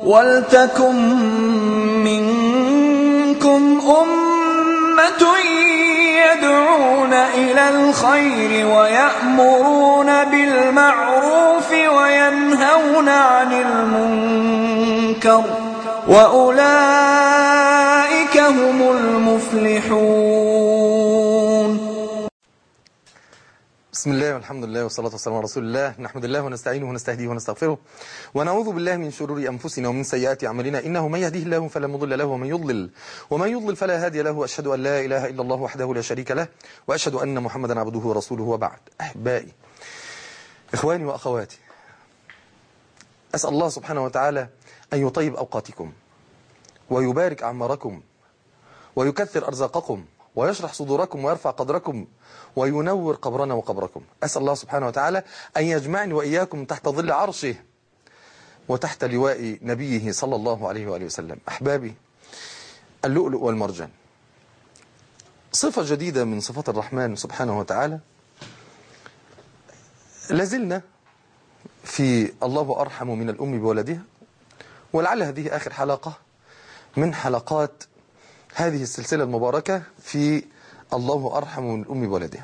ولتكن منكم أمة يدعون إلى الخير ويأمرون بالمعروف وينهون عن المنكر وأولئك هم المفلحون بسم الله والحمد لله والصلاة والسلام على رسول الله نحمد الله ونستعينه ونستهديه ونستغفره ونعوذ بالله من شرور أنفسنا ومن سيئات أعمالنا إنه من يهديه الله فلا مضل له ومن يضلل ومن يضلل فلا هادي له وأشهد أن لا إله إلا الله وحده لا شريك له وأشهد أن محمدا عبده ورسوله وبعد أحبائي إخواني وأخواتي أسأل الله سبحانه وتعالى أن يطيب أوقاتكم ويبارك أعماركم ويكثر أرزاقكم ويشرح صدوركم ويرفع قدركم وينور قبرنا وقبركم أسأل الله سبحانه وتعالى أن يجمعني وإياكم تحت ظل عرشه وتحت لواء نبيه صلى الله عليه وآله وسلم أحبابي اللؤلؤ والمرجان صفة جديدة من صفات الرحمن سبحانه وتعالى لازلنا في الله أرحم من الأم بولدها ولعل هذه آخر حلقة من حلقات هذه السلسلة المباركة في الله أرحم من الأم بولدها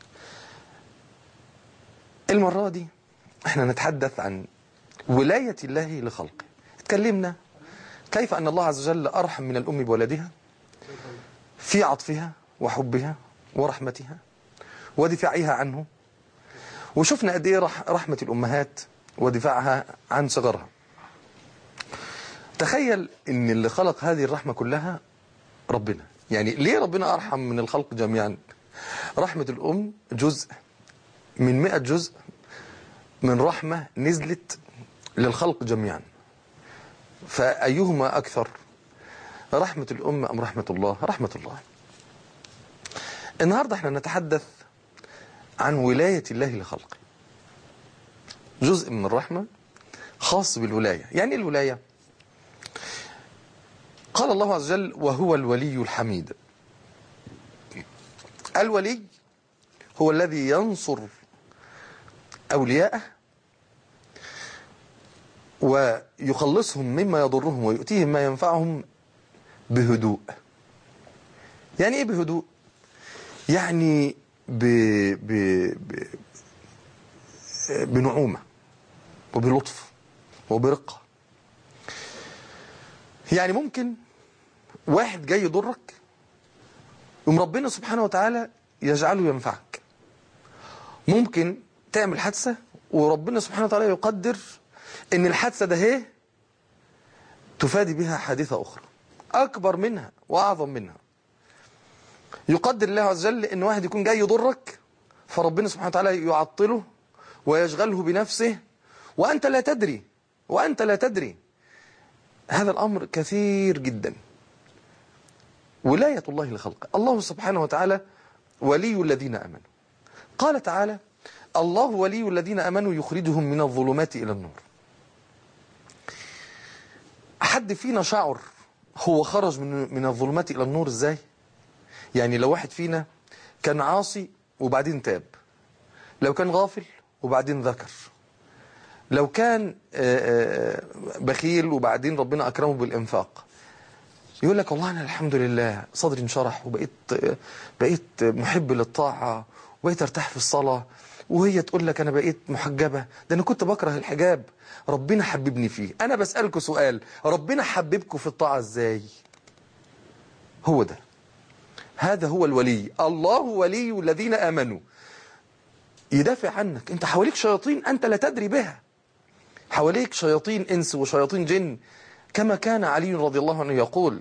المرة دي احنا نتحدث عن ولاية الله لخلقه اتكلمنا كيف أن الله عز وجل أرحم من الأم بولدها في عطفها وحبها ورحمتها ودفاعها عنه وشفنا قد ايه رح رحمة الأمهات ودفاعها عن صغرها تخيل ان اللي خلق هذه الرحمة كلها ربنا يعني ليه ربنا أرحم من الخلق جميعا رحمة الأم جزء من مئة جزء من رحمة نزلت للخلق جميعا فأيهما أكثر رحمة الأم أم رحمة الله رحمة الله النهاردة احنا نتحدث عن ولاية الله لخلقه جزء من الرحمة خاص بالولاية يعني إيه الولاية قال الله عز وجل وهو الولي الحميد الولي هو الذي ينصر أولياءه ويخلصهم مما يضرهم ويؤتيهم ما ينفعهم بهدوء يعني ايه بهدوء يعني ب... ب... ب... بنعومة وبلطف وبرقة يعني ممكن واحد جاي يضرك يوم ربنا سبحانه وتعالى يجعله ينفعك ممكن تعمل حادثة وربنا سبحانه وتعالى يقدر ان الحادثة ده هي تفادي بها حادثة أخرى أكبر منها وأعظم منها يقدر الله عز وجل ان واحد يكون جاي يضرك فربنا سبحانه وتعالى يعطله ويشغله بنفسه وأنت لا تدري وأنت لا تدري هذا الأمر كثير جدا ولاية الله لخلقه الله سبحانه وتعالى ولي الذين أمنوا قال تعالى الله ولي الذين أمنوا يخرجهم من الظلمات إلى النور حد فينا شعر هو خرج من من الظلمات إلى النور إزاي يعني لو واحد فينا كان عاصي وبعدين تاب لو كان غافل وبعدين ذكر لو كان بخيل وبعدين ربنا أكرمه بالإنفاق يقول لك والله أنا الحمد لله صدري انشرح وبقيت بقيت محب للطاعة وبقيت ارتاح في الصلاة وهي تقول لك أنا بقيت محجبة ده أنا كنت بكره الحجاب ربنا حببني فيه أنا بسألكوا سؤال ربنا حببكوا في الطاعة إزاي هو ده هذا هو الولي الله ولي الذين آمنوا يدافع عنك انت حواليك شياطين أنت لا تدري بها حواليك شياطين إنس وشياطين جن كما كان علي رضي الله عنه يقول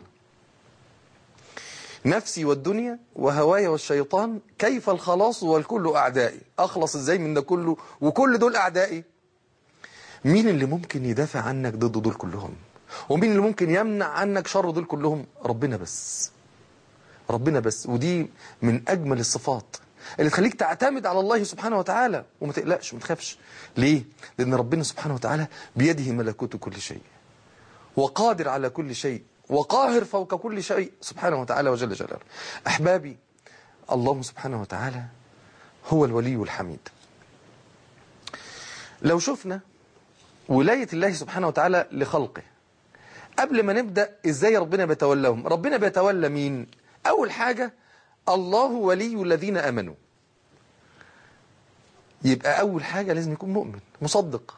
نفسي والدنيا وهواي والشيطان كيف الخلاص والكل أعدائي أخلص إزاي من ده كله وكل دول أعدائي مين اللي ممكن يدافع عنك ضد دول كلهم ومين اللي ممكن يمنع عنك شر دول كلهم ربنا بس ربنا بس ودي من أجمل الصفات اللي تخليك تعتمد على الله سبحانه وتعالى وما تقلقش وما تخافش ليه؟ لأن ربنا سبحانه وتعالى بيده ملكوت كل شيء وقادر على كل شيء وقاهر فوق كل شيء سبحانه وتعالى وجل جلاله أحبابي الله سبحانه وتعالى هو الولي الحميد لو شفنا ولاية الله سبحانه وتعالى لخلقه قبل ما نبدأ ازاي ربنا بيتولاهم ربنا بيتولى مين اول حاجة الله ولي الذين امنوا يبقى اول حاجة لازم يكون مؤمن مصدق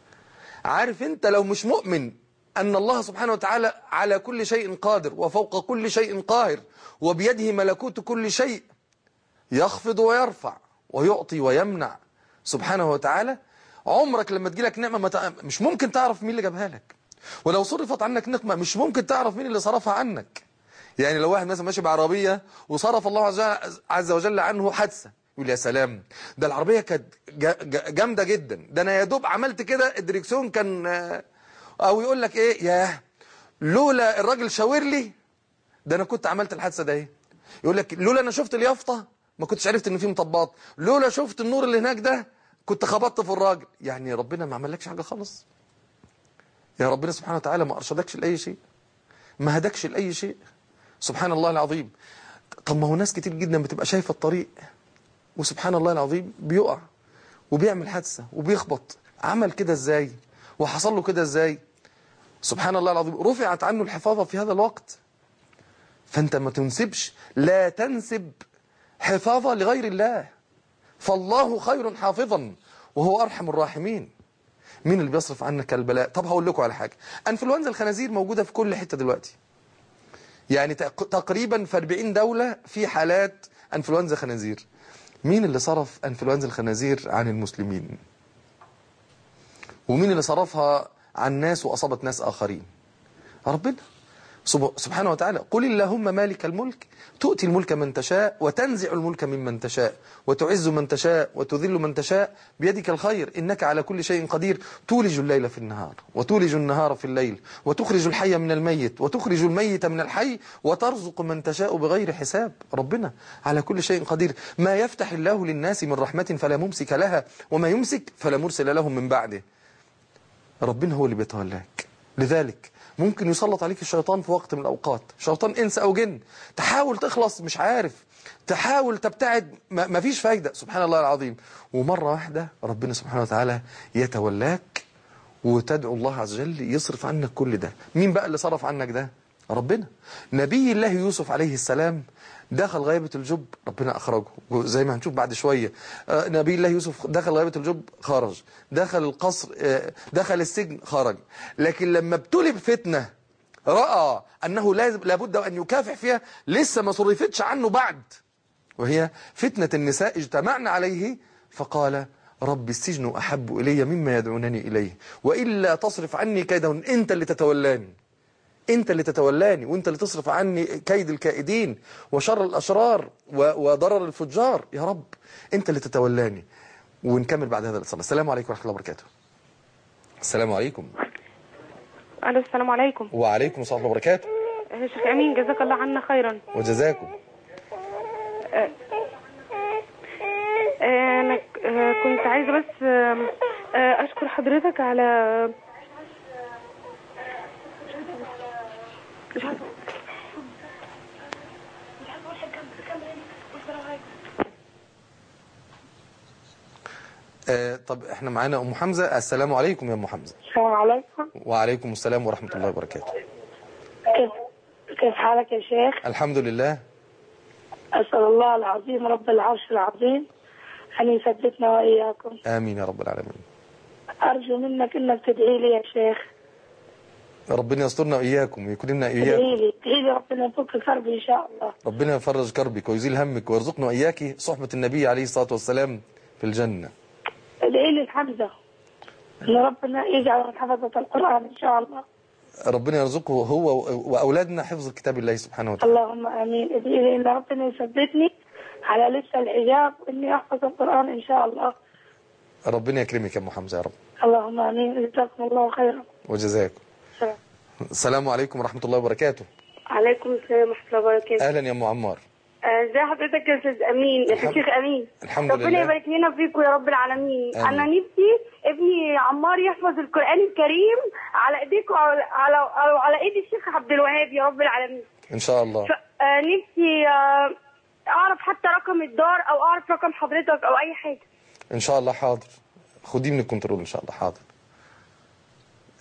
عارف انت لو مش مؤمن ان الله سبحانه وتعالى على كل شيء قادر وفوق كل شيء قاهر وبيده ملكوت كل شيء يخفض ويرفع ويعطي ويمنع سبحانه وتعالى عمرك لما تجيلك نعمة ما تع- مش ممكن تعرف مين اللي جابها لك ولو صرفت عنك نقمة مش ممكن تعرف مين اللي صرفها عنك يعني لو واحد مثلا ماشي بعربية وصرف الله عز- عز وجل عنه حادثة يقول يا سلام ده العربية كانت جا- جا- جامدة جدا ده انا يا دوب عملت كده الدريكسيون كان آه، او يقول لك ايه ياه لولا الراجل شاور لي ده انا كنت عملت الحادثه ده ايه يقول لك لولا انا شفت اليافطه ما كنتش عرفت ان في مطبات لولا شفت النور اللي هناك ده كنت خبطت في الراجل يعني ربنا ما عملكش حاجه خالص يا ربنا سبحانه وتعالى ما ارشدكش لاي شيء ما هدكش لاي شيء سبحان الله العظيم طب ما هو ناس كتير جدا بتبقى شايفه الطريق وسبحان الله العظيم بيقع وبيعمل حادثه وبيخبط عمل كده ازاي وحصل له كده ازاي سبحان الله العظيم رفعت عنه الحفاظه في هذا الوقت فانت ما تنسبش لا تنسب حفاظة لغير الله فالله خير حافظا وهو أرحم الراحمين مين اللي بيصرف عنك البلاء طب هقول لكم على حاجة أنفلونزا الخنازير موجودة في كل حتة دلوقتي يعني تق- تقريبا في 40 دولة في حالات أنفلونزا خنازير مين اللي صرف أنفلونزا الخنازير عن المسلمين ومين اللي صرفها عن ناس وأصابت ناس آخرين ربنا سب- سبحانه وتعالى قل اللهم مالك الملك تؤتي الملك من تشاء وتنزع الملك ممن تشاء وتعز من تشاء وتذل من تشاء بيدك الخير إنك على كل شيء قدير تولج الليل في النهار وتولج النهار في الليل وتخرج الحي من الميت وتخرج الميت من الحي وترزق من تشاء بغير حساب ربنا على كل شيء قدير ما يفتح الله للناس من رحمة فلا ممسك لها وما يمسك فلا مرسل لهم من بعده ربنا هو اللي بيتولاك لذلك ممكن يسلط عليك الشيطان في وقت من الأوقات شيطان إنس أو جن تحاول تخلص مش عارف تحاول تبتعد ما ما فيش فايدة سبحان الله العظيم ومرة واحدة ربنا سبحانه وتعالى يتولاك وتدعو الله عز وجل يصرف عنك كل ده مين بقى اللي صرف عنك ده ربنا نبي الله يوسف عليه السلام دخل غيبة الجب ربنا أخرجه زي ما هنشوف بعد شوية آه، نبي الله يوسف دخل غيبة الجب خرج دخل القصر آه، دخل السجن خرج لكن لما ابتلي بفتنة رأى أنه لازم لابد أن يكافح فيها لسه ما صرفتش عنه بعد وهي فتنة النساء اجتمعن عليه فقال رب السجن أحب إلي مما يدعونني إليه وإلا تصرف عني كيدهن أنت اللي تتولاني أنت اللي تتولاني وأنت اللي تصرف عني كيد الكائدين وشر الأشرار و- وضرر الفجار يا رب أنت اللي تتولاني ونكمل بعد هذا الاتصال السلام عليكم ورحمة الله وبركاته السلام عليكم الو السلام عليكم وعليكم السلام ورحمة الله وبركاته آه، شيخ امين جزاك الله عنا خيرا وجزاكم آه، انا ك- آه، كنت عايزه بس آه، آه، اشكر حضرتك على مش عارفة. آه طب احنا معانا أم حمزة السلام عليكم يا أم حمزة السلام عليكم وعليكم السلام ورحمة الله وبركاته كيف كيف حالك يا شيخ؟ الحمد لله أسأل الله العظيم رب العرش العظيم أن يثبتنا وإياكم آمين يا رب العالمين أرجو منك إنك تدعي لي يا شيخ ربنا يسترنا وإياكم ويكرمنا ادعي إياكم لي ادعي لي ربنا يفك كربي إن شاء الله ربنا يفرج كربك ويزيل همك ويرزقنا وإياك صحبة النبي عليه الصلاة والسلام في الجنة ادعي لي الحمزة إن ربنا يجعل من حفظة القرآن إن شاء الله ربنا يرزقه هو وأولادنا حفظ كتاب الله سبحانه وتعالى اللهم آمين ادعي لي إن ربنا يثبتني على لبس الحجاب وإني أحفظ القرآن إن شاء الله ربنا يكرمك يا أم حمزة يا رب اللهم آمين جزاكم الله خيرا وجزاكم سلام. السلام عليكم ورحمة الله وبركاته عليكم السلام ورحمة الله وبركاته. أهلا يا أم عمار آه، ازي حضرتك يا استاذ امين يا الحمد- شيخ امين الحمد ربنا لله. يبارك لنا فيكم يا رب العالمين آمين. انا نفسي ابني عمار يحفظ القران الكريم على ايديك وعلى على على, على ايد الشيخ عبد الوهاب يا رب العالمين إن شاء الله ف- آه، نفسي آه، اعرف حتى رقم الدار او اعرف رقم حضرتك او اي حاجه إن شاء الله حاضر خديه من الكنترول إن شاء الله حاضر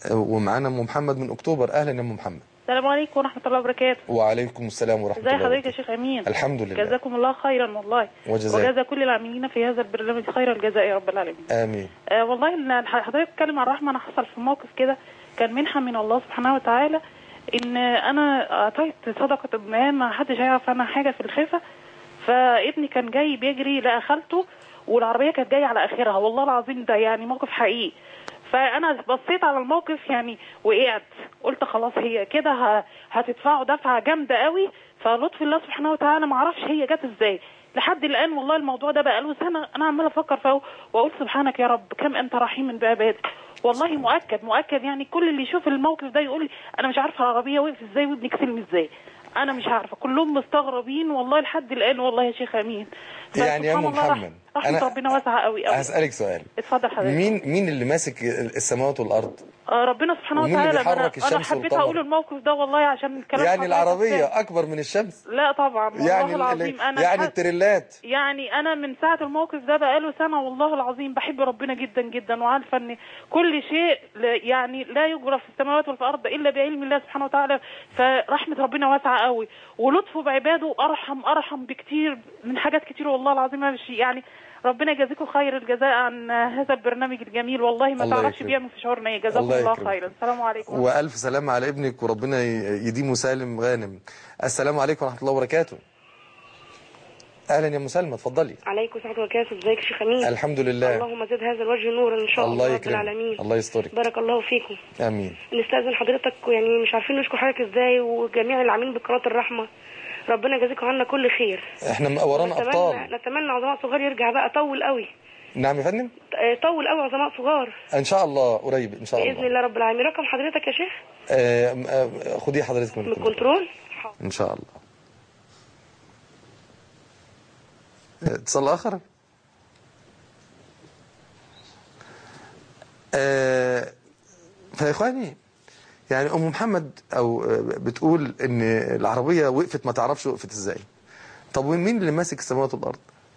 آه، ومعانا ام محمد من اكتوبر اهلا يا ام محمد السلام عليكم ورحمة الله وبركاته وعليكم السلام ورحمه ازي الله حضرتك يا وبركاته شيخ امين الحمد لله جزاكم الله خيرا والله وجزاك. وجزا كل العاملين في هذا البرنامج خير الجزاء يا رب العالمين امين آه والله إن حضرتك بتتكلم عن الرحمه انا حصل في موقف كده كان منحه من الله سبحانه وتعالى ان انا اعطيت صدقه ابنان ما حدش يعرف عنها حاجه في الخفه فابني كان جاي بيجري لقى خالته والعربيه كانت جايه على اخرها والله العظيم ده يعني موقف حقيقي فانا بصيت على الموقف يعني وقعت قلت خلاص هي كده ه- هتدفعوا دفعه جامده قوي فلطف الله سبحانه وتعالى ما اعرفش هي جت ازاي لحد الان والله الموضوع ده بقى له سنه انا عماله افكر فيه واقول سبحانك يا رب كم انت رحيم بعبادك والله مؤكد مؤكد يعني كل اللي يشوف الموقف ده يقول لي انا مش عارفه العربيه وقف ازاي وابني كسلم ازاي انا مش عارفه كلهم مستغربين والله لحد الان والله يا شيخ امين يعني يا فسبحان ام الله رح- محمد رحمه ربنا واسعه قوي قوي هسالك سؤال اتفضل حضرتك مين مين اللي ماسك السماوات والارض آه ربنا سبحانه ومين اللي وتعالى بيحرك انا, أنا الشمس حبيت والقمر؟ اقول الموقف ده والله عشان الكلام يعني حضرتك العربيه فيه. اكبر من الشمس لا طبعا والله يعني ال- العظيم انا يعني حاسة- التريلات يعني انا من ساعه الموقف ده بقاله سنه والله العظيم بحب ربنا جدا جدا وعارفه ان كل شيء لا- يعني لا يجرى في السماوات وفي الارض الا بعلم الله سبحانه وتعالى فرحمه ربنا واسعه قوي ولطفه بعباده ارحم ارحم بكتير من حاجات كتير والله العظيم ما مش يعني ربنا يجازيكم خير الجزاء عن هذا البرنامج الجميل والله ما الله تعرفش يكرمك. بيعمل في شعورنا ايه جزاكم الله الله يكرمك. خيرا السلام عليكم والف سلامه على ابنك وربنا ي- يديمه سالم غانم السلام عليكم ورحمه الله وبركاته اهلا يا ام سلمى اتفضلي عليكم ورحمة الله وبركاته ازيك يا شيخ امين الحمد لله اللهم زد هذا الوجه نورا ان شاء الله, الله رب يكرمك العالمين الله يسترك بارك الله فيكم امين نستأذن حضرتك يعني مش عارفين نشكر حضرتك ازاي وجميع العاملين بقناة الرحمة ربنا يجازيكم عنا كل خير احنا م- ورانا ابطال نتمنى نتمنى عظماء صغار يرجع بقى طول قوي نعم يا فندم آه، طول قوي عظماء صغار ان شاء الله قريب ان شاء باذن الله الله رب العالمين رقم حضرتك يا شيخ آه، م- آه، خدي حضرتك من من الكنترول. الكنترول حاضر. ان شاء الله اتصال اخر آه، فيا اخواني يعني ام محمد او آه، بتقول ان العربيه وقفت ما تعرفش وقفت ازاي طب ومين اللي ماسك السماوات والارض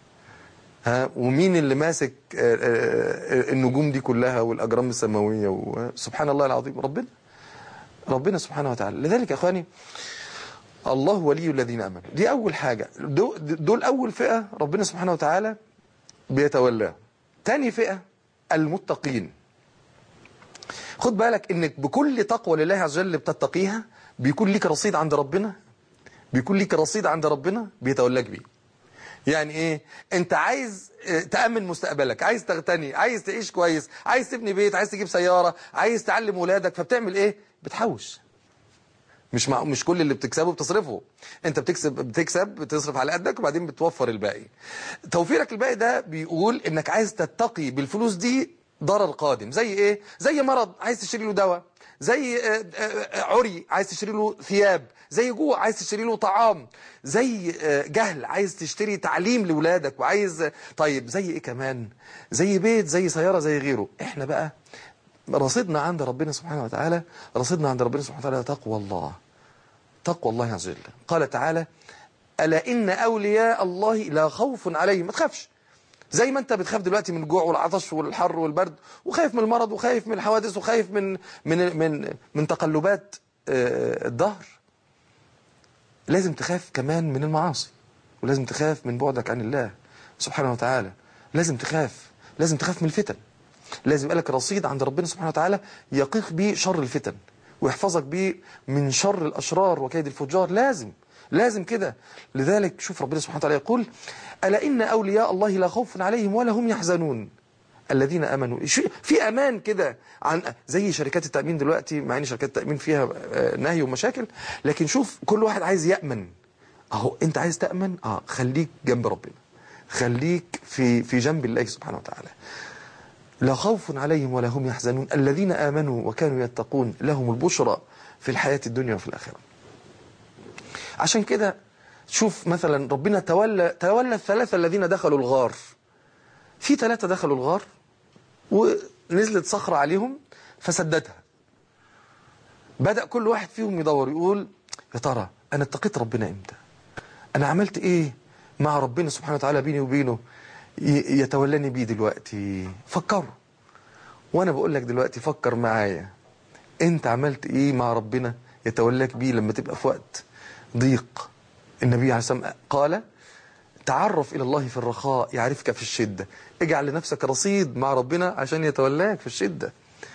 ها ومين اللي ماسك آه، آه، النجوم دي كلها والاجرام السماويه وسبحان الله العظيم ربنا ربنا سبحانه وتعالى لذلك يا اخواني الله ولي الذين امنوا دي اول حاجه دو- دول اول فئه ربنا سبحانه وتعالى بيتولاهم تاني فئه المتقين خد بالك انك بكل تقوى لله عز وجل بتتقيها بيكون ليك رصيد عند ربنا بيكون ليك رصيد عند ربنا بيتولاك بيه يعني ايه انت عايز اه، تأمن مستقبلك عايز تغتني عايز تعيش كويس عايز تبني بيت عايز تجيب سيارة عايز تعلم ولادك فبتعمل ايه بتحوش مش مع مش كل اللي بتكسبه بتصرفه انت بتكسب بتكسب بتصرف على قدك وبعدين بتوفر الباقي توفيرك الباقي ده بيقول انك عايز تتقي بالفلوس دي ضرر قادم زي ايه زي مرض عايز تشتري له دواء زي آه، آه، عري عايز تشتري له ثياب زي جوع عايز تشتري له طعام زي آه، جهل عايز تشتري تعليم لاولادك وعايز طيب زي ايه كمان زي بيت زي سيارة زي غيره احنا بقى رصيدنا عند ربنا سبحانه وتعالى رصيدنا عند ربنا سبحانه وتعالى تقوى الله تقوى الله عز وجل قال تعالى ألا إن أولياء الله لا خوف عليهم ما تخافش زي ما انت بتخاف دلوقتي من الجوع والعطش والحر والبرد وخايف من المرض وخايف من الحوادث وخايف من من من من تقلبات آه، الدهر لازم تخاف كمان من المعاصي ولازم تخاف من بعدك عن الله سبحانه وتعالى لازم تخاف لازم تخاف من الفتن لازم يبقى لك رصيد عند ربنا سبحانه وتعالى يقيك بيه شر الفتن ويحفظك بيه من شر الأشرار وكيد الفجار لازم لازم كده لذلك شوف ربنا سبحانه وتعالى يقول ألا إن أولياء الله لا خوف عليهم ولا هم يحزنون الذين امنوا شو- في امان كده عن زي شركات التامين دلوقتي مع ان شركات التامين فيها آه، نهي ومشاكل لكن شوف كل واحد عايز يامن اهو انت عايز تامن اه خليك جنب ربنا خليك في في جنب الله سبحانه وتعالى لا خوف عليهم ولا هم يحزنون الذين آمنوا وكانوا يتقون لهم البشرى في الحياة الدنيا وفي الآخرة عشان كده شوف مثلا ربنا تولى تولى الثلاثة الذين دخلوا الغار في ثلاثة دخلوا الغار ونزلت صخرة عليهم فسدتها بدأ كل واحد فيهم يدور يقول يا ترى أنا اتقيت ربنا إمتى أنا عملت إيه مع ربنا سبحانه وتعالى بيني وبينه ي- يتولاني بيه دلوقتي فكروا وانا بقول لك دلوقتي فكر معايا انت عملت ايه مع ربنا يتولاك بيه لما تبقى في وقت ضيق النبي عليه الصلاة والسلام قال تعرف إلى الله في الرخاء يعرفك في الشدة اجعل لنفسك رصيد مع ربنا عشان يتولاك في الشدة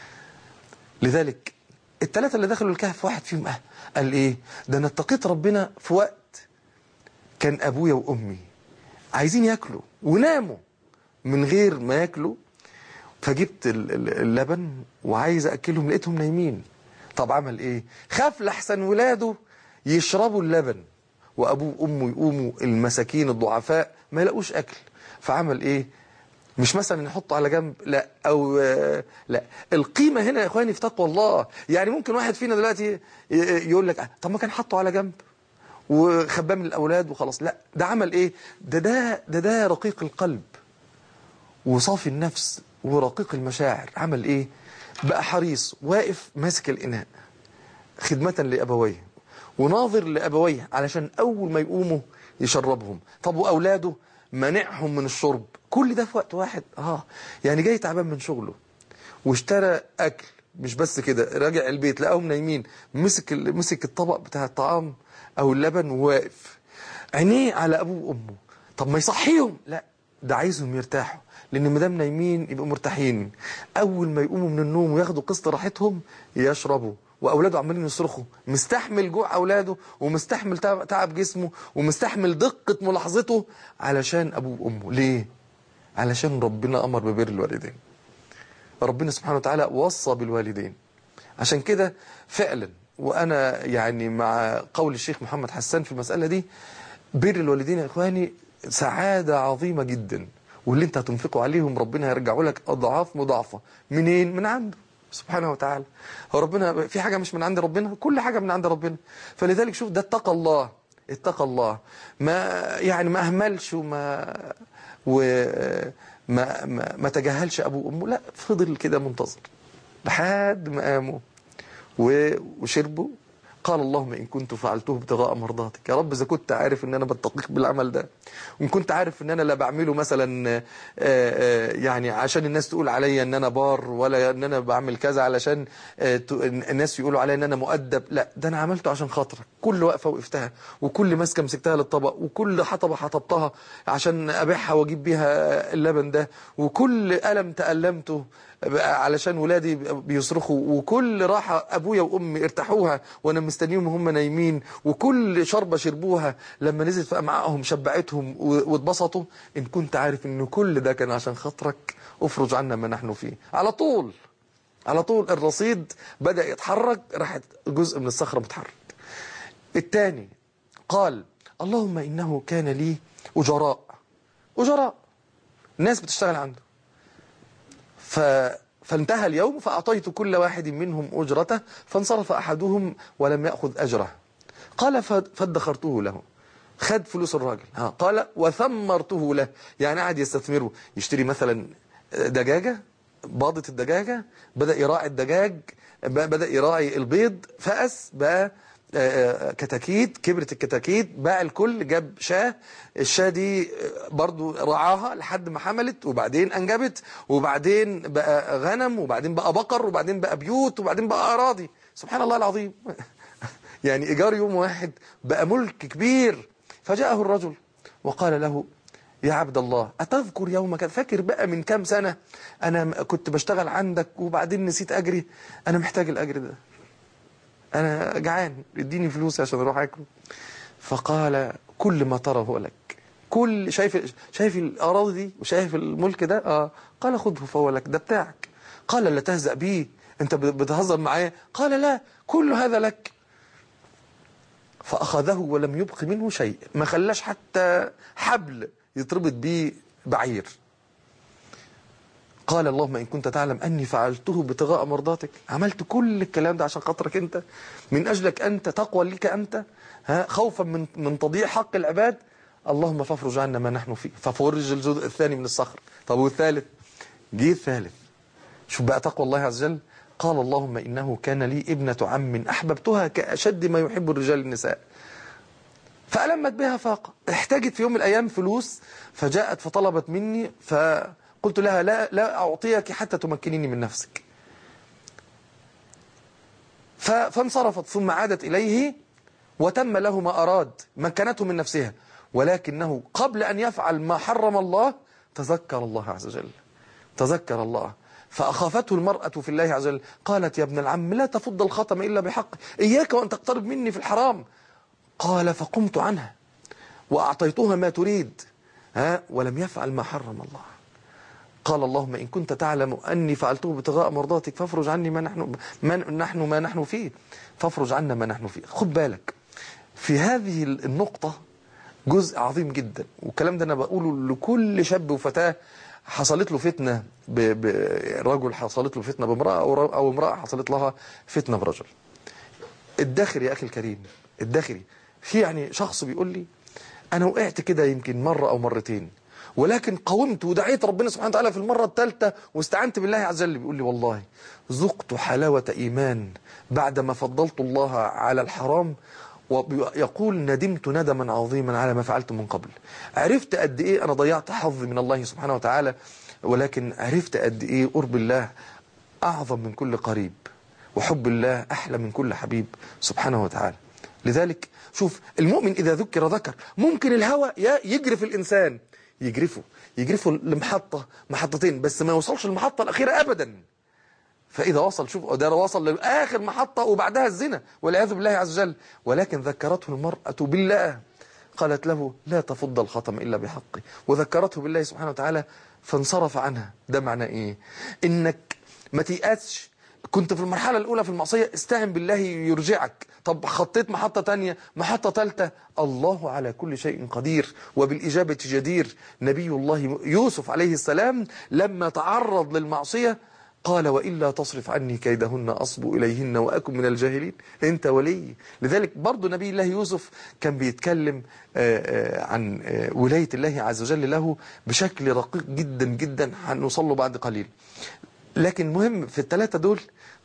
لذلك الثلاثة اللي دخلوا الكهف واحد فيهم أه قال إيه ده أنا اتقيت ربنا في وقت كان أبويا وأمي عايزين ياكلوا وناموا من غير ما ياكلوا فجبت ال- ال- اللبن وعايز أكلهم لقيتهم نايمين طب عمل إيه خاف لحسن ولاده يشربوا اللبن وأبوه وأمه يقوموا المساكين الضعفاء ما يلاقوش أكل فعمل إيه مش مثلا نحطه على جنب لا او آه، لا القيمه هنا يا اخواني في تقوى الله يعني ممكن واحد فينا دلوقتي ي- يقول لك آه، طب ما كان حطه على جنب وخباه من الاولاد وخلاص لا ده عمل ايه ده ده ده ده رقيق القلب وصافي النفس ورقيق المشاعر عمل ايه بقى حريص واقف ماسك الاناء خدمة لأبويه وناظر لأبويه علشان أول ما يقوموا يشربهم طب وأولاده منعهم من الشرب كل ده في وقت واحد آه يعني جاي تعبان من شغله واشترى أكل مش بس كده راجع البيت لقاهم نايمين مسك ال- مسك الطبق بتاع الطعام أو اللبن وواقف عينيه على أبوه وأمه طب ما يصحيهم لا ده عايزهم يرتاحوا لان ما دام نايمين يبقوا مرتاحين اول ما يقوموا من النوم وياخدوا قسط راحتهم يشربوا واولاده عمالين يصرخوا مستحمل جوع اولاده ومستحمل تعب تعب جسمه ومستحمل دقه ملاحظته علشان ابوه وامه ليه علشان ربنا امر ببر الوالدين ربنا سبحانه وتعالى وصى بالوالدين عشان كده فعلا وانا يعني مع قول الشيخ محمد حسان في المساله دي بر الوالدين يا اخواني سعاده عظيمه جدا واللي انت هتنفقه عليهم ربنا هيرجعوا لك اضعاف مضاعفه منين من عنده سبحانه وتعالى هو ربنا في حاجه مش من عند ربنا كل حاجه من عند ربنا فلذلك شوف ده اتقى الله اتقى الله ما يعني ما اهملش وما وما ما, ما تجاهلش ابوه وامه لا فضل كده منتظر لحد ما قاموا و- وشربوا قال اللهم إن كنت فعلته ابتغاء مرضاتك يا رب إذا كنت عارف إن أنا بتقيك بالعمل ده وإن كنت عارف إن أنا لا بعمله مثلا آه، آه، يعني عشان الناس تقول عليا إن أنا بار ولا إن أنا بعمل كذا علشان آه، ت- الناس يقولوا عليا إن أنا مؤدب لا ده أنا عملته عشان خاطرك كل وقفة وقفتها وكل ماسكة مسكتها للطبق وكل حطبة حطبتها عشان أبيعها وأجيب بيها اللبن ده وكل ألم تألمته بقى علشان ولادي بيصرخوا وكل راحة أبويا وأمي ارتاحوها وأنا مستنيهم وهم نايمين وكل شربة شربوها لما نزلت في أمعائهم شبعتهم و- واتبسطوا إن كنت عارف إن كل ده كان عشان خاطرك افرج عنا ما نحن فيه على طول على طول الرصيد بدأ يتحرك راحت جزء من الصخرة متحرك الثاني قال اللهم إنه كان لي أجراء أجراء ناس بتشتغل عنده ف... فانتهى اليوم فأعطيت كل واحد منهم أجرته فانصرف أحدهم ولم يأخذ أجره قال ف- فادخرته له خد فلوس الراجل ها قال وثمرته له يعني قعد يستثمره يشتري مثلا دجاجة باضة الدجاجة بدأ يراعي الدجاج ب- بدأ يراعي البيض فأس بقى آه، آه، كتاكيت كبرت الكتاكيت باع الكل جاب شاه الشاه دي آه، برضو رعاها لحد ما حملت وبعدين انجبت وبعدين بقى غنم وبعدين بقى بقر وبعدين بقى بيوت وبعدين بقى اراضي سبحان الله العظيم يعني ايجار يوم واحد بقى ملك كبير فجاءه الرجل وقال له يا عبد الله أتذكر يوم كذا فاكر بقى من كام سنة أنا م- كنت بشتغل عندك وبعدين نسيت أجري أنا محتاج الأجر ده أنا جعان اديني فلوس عشان أروح أكل فقال كل ما ترى هو لك كل شايف شايف الأراضي دي وشايف الملك ده آه قال خذه فهو لك ده بتاعك قال لا تهزأ بيه أنت ب- بتهزر معايا قال لا كل هذا لك فأخذه ولم يبق منه شيء ما خلاش حتى حبل يتربط بيه بعير قال اللهم إن كنت تعلم أني فعلته ابتغاء مرضاتك عملت كل الكلام ده عشان خاطرك أنت من أجلك أنت تقوى لك أنت ها خوفا من من تضييع حق العباد اللهم فافرج عنا ما نحن فيه ففرج الجزء الثاني من الصخر طب والثالث جه الثالث شوف بقى تقوى الله عز وجل قال اللهم إنه كان لي ابنة عم أحببتها كأشد ما يحب الرجال النساء فألمت بها فاقة احتاجت في يوم من الأيام فلوس فجاءت فطلبت مني فقلت لها لا, لا أعطيك حتى تمكنيني من نفسك ف- فانصرفت ثم عادت إليه وتم له ما أراد مكنته من نفسها ولكنه قبل أن يفعل ما حرم الله تذكر الله عز وجل تذكر الله فأخافته المرأة في الله عز وجل قالت يا ابن العم لا تفض الخاتم إلا بحق إياك وأن تقترب مني في الحرام قال فقمت عنها وأعطيتها ما تريد ها ولم يفعل ما حرم الله قال اللهم إن كنت تعلم أني فعلته ابتغاء مرضاتك فافرج عني ما نحن ما نحن ما نحن فيه فافرج عنا ما نحن فيه خد بالك في هذه النقطة جزء عظيم جدا والكلام ده أنا بقوله لكل شاب وفتاة حصلت له فتنة ب- برجل حصلت له فتنة بامرأة أو ر- أو امرأة حصلت لها فتنة برجل الداخل يا أخي الكريم الداخلي في يعني شخص بيقول لي أنا وقعت كده يمكن مرة أو مرتين ولكن قاومت ودعيت ربنا سبحانه وتعالى في المرة الثالثة واستعنت بالله عز وجل بيقول لي والله ذقت حلاوة إيمان بعدما فضلت الله على الحرام ويقول ندمت ندما عظيما على ما فعلت من قبل عرفت قد إيه أنا ضيعت حظي من الله سبحانه وتعالى ولكن عرفت قد إيه قرب الله أعظم من كل قريب وحب الله أحلى من كل حبيب سبحانه وتعالى لذلك شوف المؤمن إذا ذكر ذكر ممكن الهوى ي- يجرف الإنسان يجرفه يجرفه لمحطة محطتين بس ما يوصلش المحطة الأخيرة أبدا فإذا وصل شوف ده وصل لآخر محطة وبعدها الزنا والعياذ بالله عز وجل ولكن ذكرته المرأة بالله قالت له لا تفض الخاتم إلا بحقه وذكرته بالله سبحانه وتعالى فانصرف عنها ده معنى إيه إنك ما تيأسش كنت في المرحلة الأولى في المعصية استعن بالله يرجعك طب خطيت محطة تانية محطة ثالثة الله على كل شيء قدير وبالإجابة جدير نبي الله يوسف عليه السلام لما تعرض للمعصية قال وإلا تصرف عني كيدهن أصب إليهن وأكن من الجاهلين أنت ولي لذلك برضو نبي الله يوسف كان بيتكلم آه، آه، عن آه، ولاية الله عز وجل له بشكل رقيق جدا جدا هنوصل له بعد قليل لكن مهم في الثلاثة دول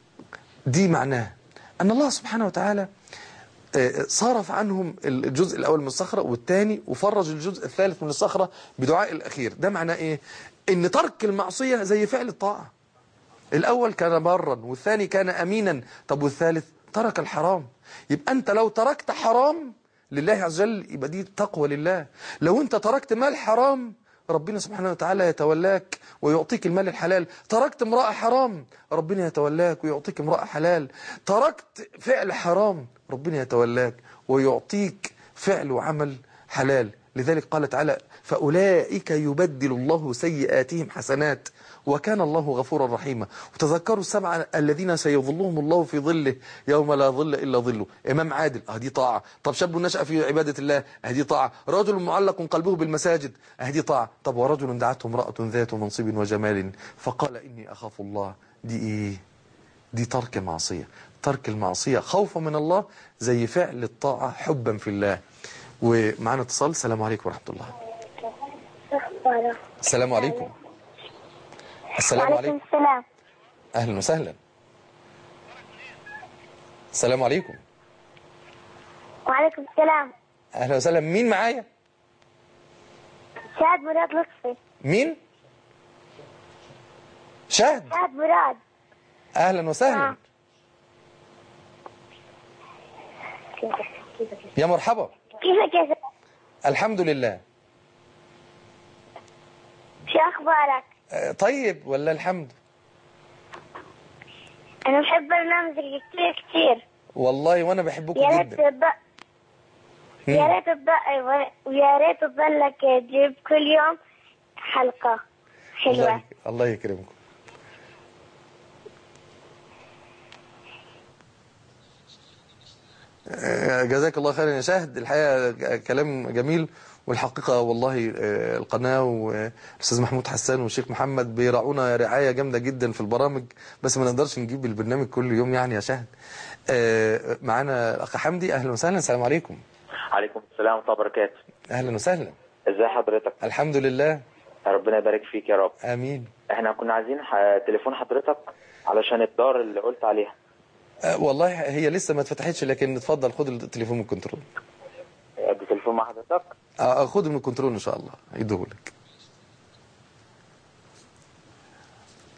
دي معناه أن الله سبحانه وتعالى آه، صرف عنهم الجزء الأول من الصخرة والثاني وفرج الجزء الثالث من الصخرة بدعاء الأخير ده معناه إيه؟ إن ترك المعصية زي فعل الطاعة الأول كان برا والثاني كان أمينا طب والثالث ترك الحرام يبقى أنت لو تركت حرام لله عز وجل يبقى دي تقوى لله لو أنت تركت مال حرام ربنا سبحانه وتعالى يتولاك ويعطيك المال الحلال تركت امرأة حرام ربنا يتولاك ويعطيك امرأة حلال تركت فعل حرام ربنا يتولاك ويعطيك فعل وعمل حلال لذلك قال تعالى فأولئك يبدل الله سيئاتهم حسنات وكان الله غفورا رحيما وتذكروا السبعة الذين سيظلهم الله في ظله يوم لا ظل إلا ظله إمام عادل أهدي طاعة طب شاب نشأ في عبادة الله أهدي طاعة رجل معلق قلبه بالمساجد أهدي طاعة طب ورجل دعته امرأة ذات منصب وجمال فقال إني أخاف الله دي إيه دي ترك المعصية ترك المعصية خوفا من الله زي فعل الطاعة حبا في الله ومعنا اتصال السلام عليكم ورحمة الله السلام عليكم السلام وعليكم عليكم السلام أهلا وسهلا السلام عليكم وعليكم السلام أهلا وسهلا مين معايا شهد مراد لطفي مين شهد شهد مراد أهلا وسهلا يا مرحبا كيفك يا شهد؟ الحمد لله شو أخبارك؟ آه، طيب ولا الحمد أنا بحب برنامجك كتير كتير والله وأنا بحبكم يا ريت جدا تبقى يا ريت تبقى ويا ريت تضلك تجيب كل يوم حلقة الله حلوة يك- الله يكرمكم آه، جزاك الله خيرا يا شاهد الحقيقة ج- كلام جميل والحقيقة والله آه، القناة والأستاذ محمود حسان والشيخ محمد بيراعونا رعاية جامدة جدا في البرامج بس ما نقدرش نجيب البرنامج كل يوم يعني يا شاهد آه، معانا الأخ حمدي أهلا وسهلا السلام عليكم عليكم السلام ورحمة الله وبركاته أهلا وسهلا ازي حضرتك الحمد لله ربنا يبارك فيك يا رب آمين احنا كنا عايزين ح... تليفون حضرتك علشان الدار اللي قلت عليها آه، والله هي لسه ما اتفتحتش لكن اتفضل خد التليفون من الكنترول ادي تليفون مع حضرتك آه، خده من الكنترول ان شاء الله يديهولك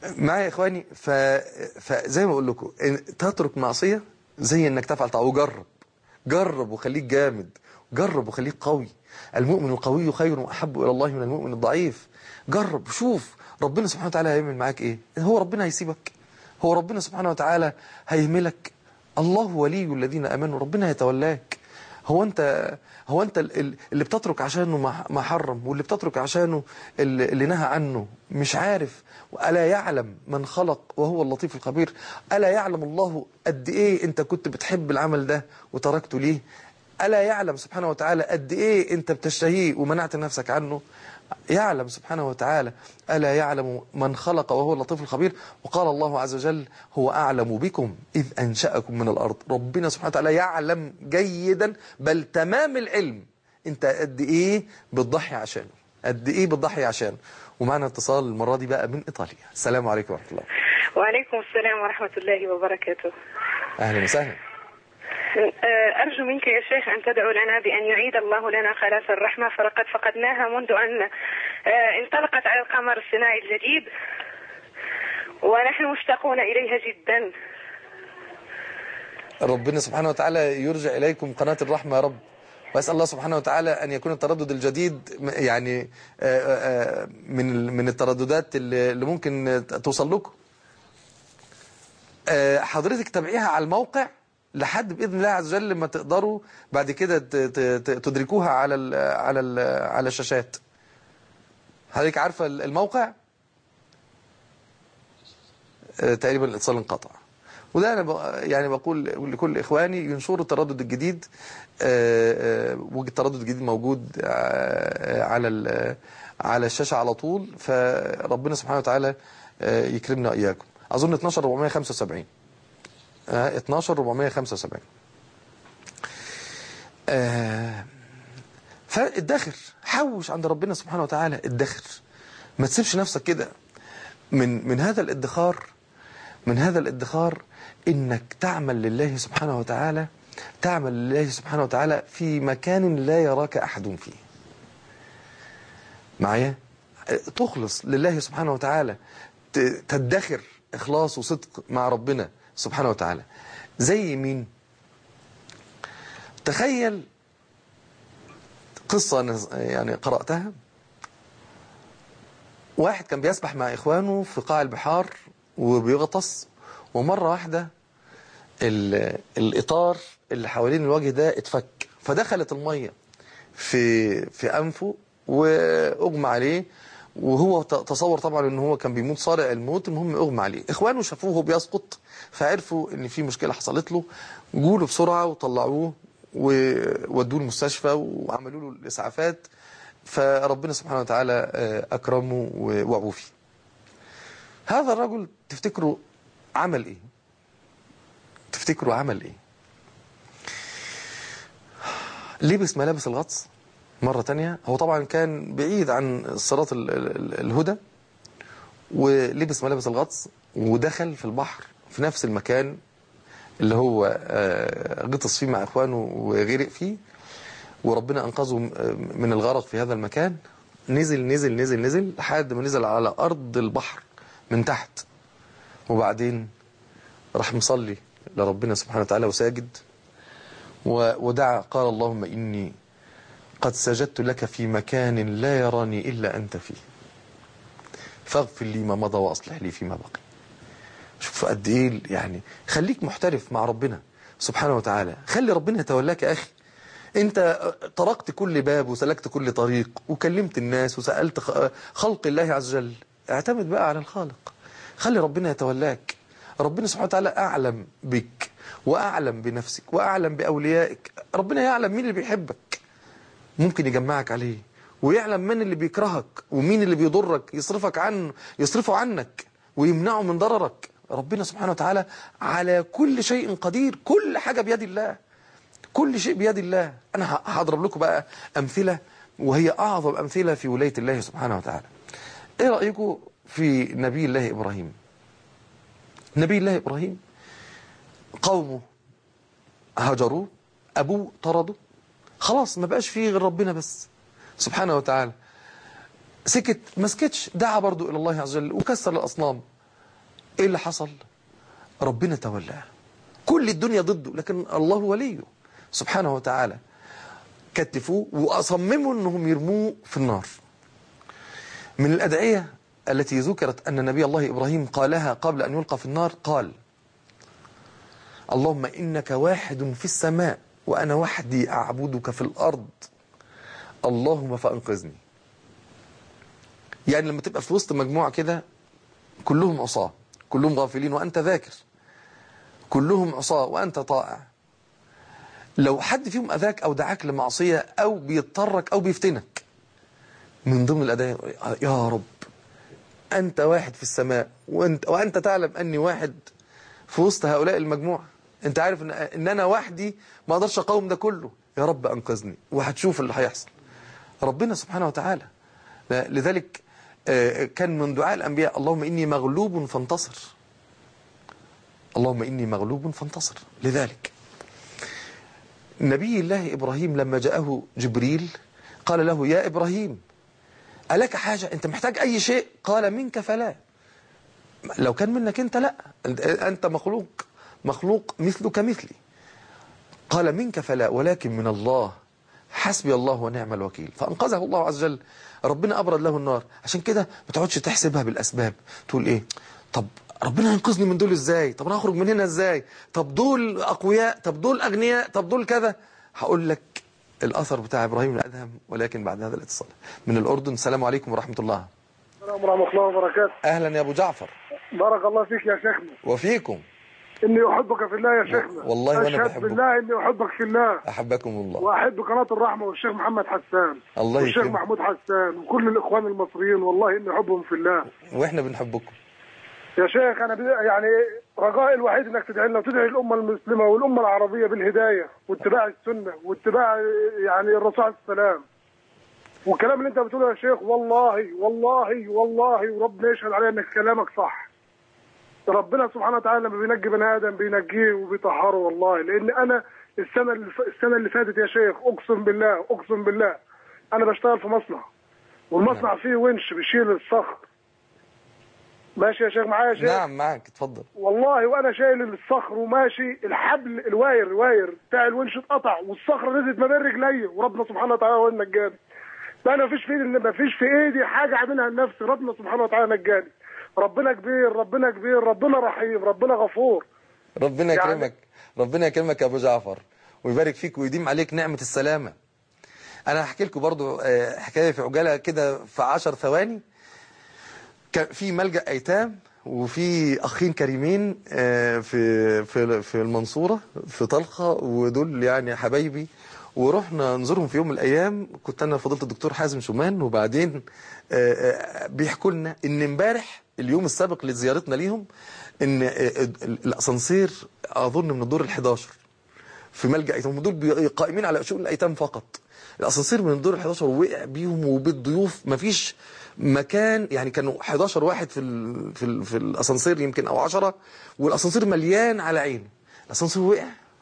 معايا يا اخواني ف... فزي ما بقول لكم إن تترك معصيه زي انك تفعل طاعه وجرب جرب وخليك جامد جرب وخليك قوي المؤمن القوي خير واحب الى الله من المؤمن الضعيف جرب شوف ربنا سبحانه وتعالى هيعمل معاك ايه هو ربنا هيسيبك هو ربنا سبحانه وتعالى هيهملك الله ولي الذين امنوا ربنا هيتولاك هو انت هو انت ال- ال- اللي بتترك عشانه ما ما حرم واللي بتترك عشانه اللي اللي نهى عنه مش عارف الا يعلم من خلق وهو اللطيف الخبير الا يعلم الله قد ايه انت كنت بتحب العمل ده وتركته ليه الا يعلم سبحانه وتعالى قد ايه انت بتشتهيه ومنعت نفسك عنه يعلم سبحانه وتعالى ألا يعلم من خلق وهو اللطيف الخبير وقال الله عز وجل هو أعلم بكم إذ أنشأكم من الأرض ربنا سبحانه وتعالى يعلم جيدا بل تمام العلم أنت قد إيه بتضحي عشانه قد إيه بتضحي عشانه ومعنا اتصال المرة دي بقى من إيطاليا السلام عليكم ورحمة الله وعليكم السلام ورحمة الله وبركاته أهلا وسهلا آه، أرجو منك يا شيخ أن تدعو لنا بأن يعيد الله لنا خلاص الرحمة فلقد فقدناها منذ أن آه، انطلقت على القمر الصناعي الجديد ونحن مشتاقون إليها جدا ربنا سبحانه وتعالى يرجع إليكم قناة الرحمة يا رب وأسأل الله سبحانه وتعالى أن يكون التردد الجديد م- يعني آه، آه، من ال- من الترددات اللي اللي ممكن توصل لكم آه، حضرتك تابعيها على الموقع لحد بإذن الله عز وجل لما تقدروا بعد كده ت- ت- ت- تدركوها على ال على ال على الشاشات حضرتك عارفة الموقع آه، تقريبا الاتصال انقطع وده انا ب- يعني بقول لكل اخواني ينشروا التردد الجديد آه، آه، والتردد الجديد موجود آه، على ال- على الشاشه على طول فربنا سبحانه وتعالى آه، يكرمنا واياكم اظن 12475 آه، 12475 آه، فالدخر حوش عند ربنا سبحانه وتعالى الدخر ما تسيبش نفسك كده من من هذا الادخار من هذا الادخار انك تعمل لله سبحانه وتعالى تعمل لله سبحانه وتعالى في مكان لا يراك احد فيه معايا تخلص لله سبحانه وتعالى ت- تدخر اخلاص وصدق مع ربنا سبحانه وتعالى زي مين تخيل قصة أنا يعني قرأتها واحد كان بيسبح مع إخوانه في قاع البحار وبيغطس ومرة واحدة ال- الإطار اللي حوالين الوجه ده اتفك فدخلت المية في في أنفه وأغمى عليه وهو ت- تصور طبعا ان هو كان بيموت صارع الموت المهم اغمى عليه اخوانه شافوه وهو بيسقط فعرفوا ان في مشكله حصلت له جوله بسرعه وطلعوه وودوه المستشفى وعملوا له الاسعافات فربنا سبحانه وتعالى آه، اكرمه و- وعوفي هذا الرجل تفتكروا عمل ايه تفتكروا عمل ايه لبس ملابس الغطس مرة تانية هو طبعا كان بعيد عن صراط ال- ال- الهدى ولبس ملابس الغطس ودخل في البحر في نفس المكان اللي هو آه، غطس فيه مع اخوانه وغرق فيه وربنا انقذه م- من الغرق في هذا المكان نزل نزل نزل نزل لحد ما نزل على ارض البحر من تحت وبعدين راح مصلي لربنا سبحانه وتعالى وساجد و- ودعا قال اللهم اني قد سجدت لك في مكان لا يراني الا انت فيه فاغفر لي ما مضى واصلح لي فيما بقي شوف قد ايه يعني خليك محترف مع ربنا سبحانه وتعالى خلي ربنا يتولاك يا اخي انت طرقت كل باب وسلكت كل طريق وكلمت الناس وسألت خ- خلق الله عز وجل اعتمد بقى على الخالق خلي ربنا يتولاك ربنا سبحانه وتعالى أعلم بك وأعلم بنفسك وأعلم بأوليائك ربنا يعلم مين اللي بيحبك ممكن يجمعك عليه ويعلم من اللي بيكرهك ومين اللي بيضرك يصرفك عنه يصرفه عنك ويمنعه من ضررك ربنا سبحانه وتعالى على كل شيء قدير كل حاجة بيد الله كل شيء بيد الله أنا ه- هضرب لكم بقى أمثلة وهي أعظم أمثلة في ولاية الله سبحانه وتعالى إيه رأيكم في نبي الله إبراهيم نبي الله إبراهيم قومه هجروه أبوه طرده خلاص ما بقاش فيه غير ربنا بس سبحانه وتعالى سكت ما سكتش دعا برضو إلى الله عز وجل وكسر الأصنام ايه اللي حصل ربنا تولاه كل الدنيا ضده لكن الله وليه سبحانه وتعالى كتفوه وأصمموا أنهم يرموه في النار من الأدعية التي ذكرت أن نبي الله إبراهيم قالها قبل أن يلقى في النار قال اللهم إنك واحد في السماء وأنا وحدي أعبدك في الأرض اللهم فأنقذني يعني لما تبقى في وسط مجموعة كده كلهم عصاة كلهم غافلين وأنت ذاكر كلهم عصاة وأنت طائع لو حد فيهم أذاك أو دعاك لمعصية أو بيضطرك أو بيفتنك من ضمن الأداء يا رب أنت واحد في السماء وأنت, وأنت تعلم أني واحد في وسط هؤلاء المجموعة أنت عارف إن, إن أنا وحدي ما أقدرش أقاوم ده كله يا رب أنقذني وهتشوف اللي هيحصل ربنا سبحانه وتعالى لذلك كان من دعاء الأنبياء اللهم إني مغلوب فانتصر اللهم إني مغلوب فانتصر لذلك نبي الله إبراهيم لما جاءه جبريل قال له يا إبراهيم ألك حاجة أنت محتاج أي شيء قال منك فلا لو كان منك أنت لا أنت مخلوق مخلوق مثلك مثلي قال منك فلا ولكن من الله حسبي الله ونعم الوكيل فأنقذه الله عز وجل ربنا أبرد له النار عشان كده ما تقعدش تحسبها بالأسباب تقول إيه طب ربنا ينقذني من دول ازاي طب انا هخرج من هنا ازاي طب دول اقوياء طب دول اغنياء طب دول كذا هقول لك الاثر بتاع ابراهيم الادهم ولكن بعد هذا الاتصال من الاردن السلام عليكم ورحمه الله السلام ورحمه الله وبركاته اهلا يا ابو جعفر بارك الله فيك يا شيخنا وفيكم اني احبك في الله يا شيخنا والله وانا اشهد بحبك بالله اني احبك في الله احبكم الله واحب قناه الرحمه والشيخ محمد حسان الله والشيخ يكرمك محمود حسان وكل الاخوان المصريين والله اني احبهم في الله واحنا بنحبكم يا شيخ انا بد- يعني رجائي الوحيد انك تدعي لنا وتدعي الامه المسلمه والامه العربيه بالهدايه واتباع السنه واتباع يعني الرسول عليه السلام والكلام اللي انت بتقوله يا شيخ والله والله والله وربنا يشهد عليا انك كلامك صح ربنا سبحانه وتعالى لما بينجي بني ادم بينجيه وبيطهره والله لان انا السنه اللي ف- السنه اللي فاتت يا شيخ اقسم بالله اقسم بالله انا بشتغل في مصنع والمصنع فيه ونش بيشيل الصخر ماشي يا شيخ معايا يا شيخ نعم معك اتفضل والله وانا شايل الصخر وماشي الحبل الواير الواير بتاع الونش اتقطع والصخره نزلت ما بين رجلي وربنا سبحانه وتعالى هو اللي نجاني فانا مفيش في ايدي مفيش في ايدي حاجه اعملها لنفسي ربنا سبحانه وتعالى نجاني ربنا كبير ربنا كبير ربنا رحيم ربنا غفور ربنا يعني- يكرمك ربنا يكرمك يا ابو جعفر ويبارك فيك ويديم عليك نعمة السلامة انا هحكي لكم برضو آه، حكاية في عجالة كده في عشر ثواني كان في ملجأ ايتام وفي اخين كريمين آه، في في في المنصورة في طلخة ودول يعني حبايبي ورحنا نزورهم في يوم من الايام كنت انا فضلت الدكتور حازم شومان وبعدين آه، آه، بيحكوا لنا ان امبارح اليوم السابق لزيارتنا ليهم ان آه، آه، الاسانسير اظن من الدور ال11 في ملجأ ايتام دول بي- قائمين على شؤون الايتام فقط الاسانسير من الدور ال11 وقع بيهم وبالضيوف مفيش مكان يعني كانوا 11 واحد في ال في ال في الاسانسير يمكن او 10 والاسانسير مليان على عين الاسانسير وقع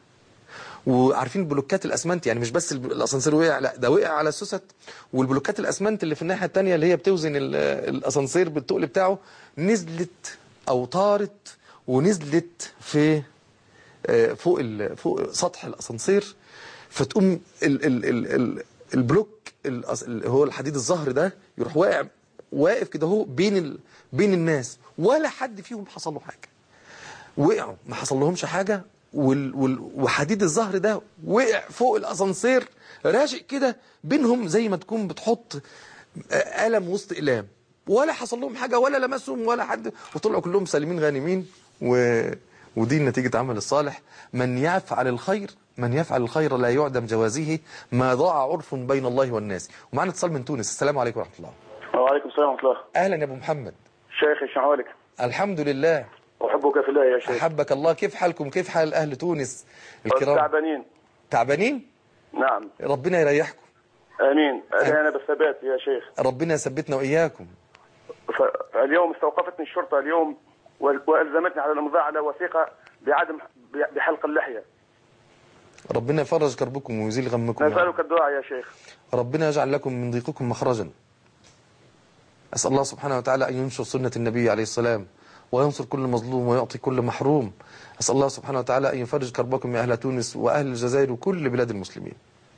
وعارفين بلوكات الاسمنت يعني مش بس الب- الاسانسير وقع لا ده وقع على السوست والبلوكات الاسمنت اللي في الناحيه الثانيه اللي هي بتوزن ال- الاسانسير بالتقل بتاعه نزلت او طارت ونزلت في آه، فوق ال- فوق سطح الاسانسير فتقوم ال ال ال ال البلوك الأس- ال- هو الحديد الظهر ده يروح واقع واقف كده هو بين ال بين الناس ولا حد فيهم حصل له حاجه وقعوا ما حصل لهمش حاجه وال وال وحديد الظهر ده وقع فوق الاسانسير راشق كده بينهم زي ما تكون بتحط آه، قلم وسط اقلام ولا حصل لهم حاجه ولا لمسهم ولا حد وطلعوا كلهم سالمين غانمين و ودي نتيجة عمل الصالح من يفعل الخير من يفعل الخير لا يعدم جوازه ما ضاع عرف بين الله والناس ومعنا اتصال من تونس السلام عليكم ورحمة الله وعليكم السلام ورحمة الله أهلا يا أبو محمد شيخي شو حالك الحمد لله أحبك في الله يا شيخ أحبك الله كيف حالكم كيف حال أهل تونس الكرام تعبانين تعبانين نعم ربنا يريحكم آمين أنا بالثبات يا شيخ ربنا يثبتنا وإياكم فاليوم استوقفتني الشرطة اليوم وال- وألزمتني على الإمضاء على وثيقة بعدم بحلق اللحية ربنا يفرج كربكم ويزيل غمكم يا رب. نسألك الدعاء يا شيخ ربنا يجعل لكم من ضيقكم مخرجا أسأل الله سبحانه وتعالى أن ينشر سنة النبي عليه السلام وينصر كل مظلوم ويعطي كل محروم أسأل الله سبحانه وتعالى أن يفرج كربكم يا أهل تونس وأهل الجزائر وكل بلاد المسلمين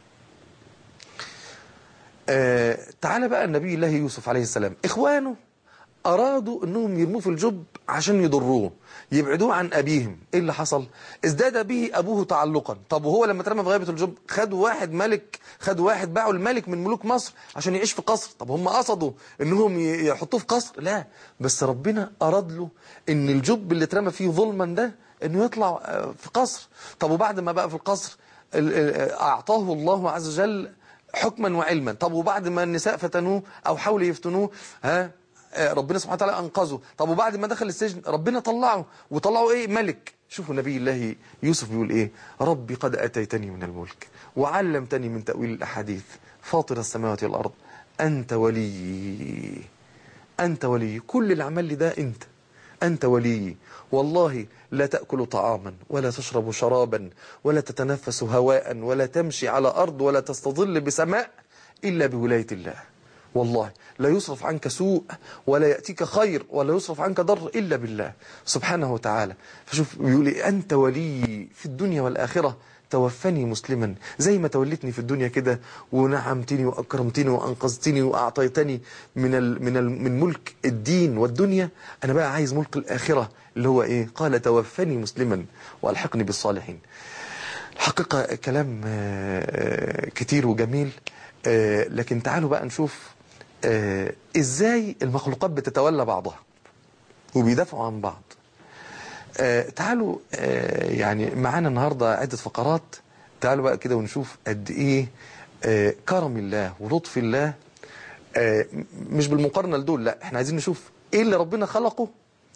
آه تعالى بقى النبي الله يوسف عليه السلام إخوانه أرادوا أنهم يرموه في الجب عشان يضروه يبعدوه عن أبيهم إيه اللي حصل ازداد به أبوه تعلقا طب وهو لما اترمى في غيبة الجب خدوا واحد ملك خدوا واحد باعوا الملك من ملوك مصر عشان يعيش في قصر طب هم قصدوا أنهم ي- يحطوه في قصر لا بس ربنا أراد له أن الجب اللي اترمى فيه ظلما ده أنه يطلع آه، في قصر طب وبعد ما بقى في القصر ال- ال- أعطاه الله عز وجل حكما وعلما طب وبعد ما النساء فتنوه أو حاولوا يفتنوه ها آه، ربنا سبحانه وتعالى أنقذه طب وبعد ما دخل السجن ربنا طلعه وطلعه إيه ملك شوفوا نبي الله يوسف بيقول إيه ربي قد أتيتني من الملك وعلمتني من تأويل الأحاديث فاطر السماوات والأرض أنت ولي أنت ولي كل اللي عمل لي ده أنت أنت ولي والله لا تأكل طعاما ولا تشرب شرابا ولا تتنفس هواء ولا تمشي على أرض ولا تستظل بسماء إلا بولاية الله والله لا يصرف عنك سوء ولا يأتيك خير ولا يصرف عنك ضر إلا بالله سبحانه وتعالى فشوف بيقول إيه، أنت ولي في الدنيا والآخرة توفني مسلما زي ما تولتني في الدنيا كده ونعمتني واكرمتني وانقذتني واعطيتني من ال من ال من ملك الدين والدنيا انا بقى عايز ملك الاخره اللي هو ايه قال توفني مسلما والحقني بالصالحين الحقيقه كلام آه، كتير وجميل آه، لكن تعالوا بقى نشوف آه، ازاي المخلوقات بتتولى بعضها وبيدافعوا عن بعض آه، تعالوا آه، يعني معانا النهاردة عدة فقرات تعالوا بقى كده ونشوف قد ايه آه، كرم الله ولطف الله آه، م- مش بالمقارنة لدول لا احنا عايزين نشوف ايه اللي ربنا خلقه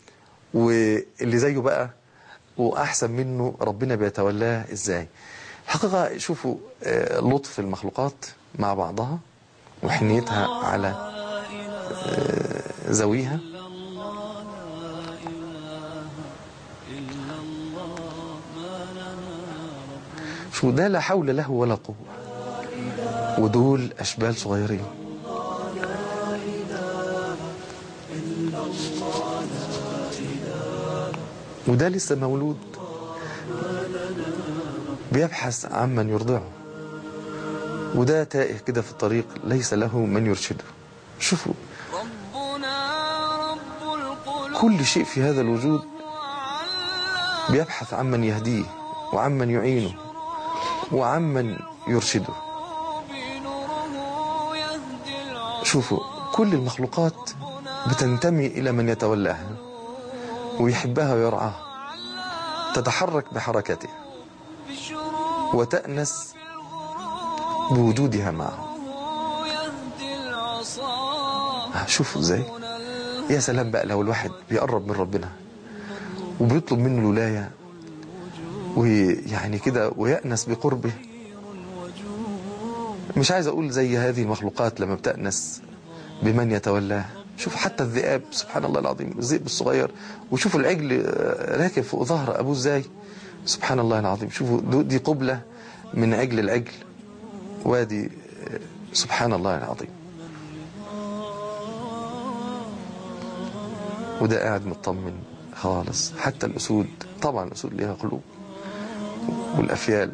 واللي زيه بقى واحسن منه ربنا بيتولاه ازاي الحقيقة شوفوا آه، لطف المخلوقات مع بعضها وحنيتها على آه، ذويها شو ده لا حول له ولا قوة ودول أشبال صغيرين وده لسه مولود بيبحث عمن يرضعه وده تائه كده في الطريق ليس له من يرشده شوفوا كل شيء في هذا الوجود بيبحث عمن يهديه وعمن يعينه وعمن يرشده شوفوا كل المخلوقات بتنتمي إلى من يتولاها ويحبها ويرعاها تتحرك بحركته وتأنس بوجودها معه شوفوا ازاي يا سلام بقى لو الواحد بيقرب من ربنا وبيطلب منه الولاية ويعني كده ويأنس بقربه مش عايز أقول زي هذه المخلوقات لما بتأنس بمن يتولاها شوف حتى الذئاب سبحان الله العظيم الذئب الصغير وشوفوا العجل آه، راكب فوق ظهر أبوه ازاي سبحان الله العظيم شوفوا دو- دي قبلة من عجل العجل وادي آه، سبحان الله العظيم وده قاعد مطمن خالص حتى الأسود طبعا الأسود ليها قلوب والأفيال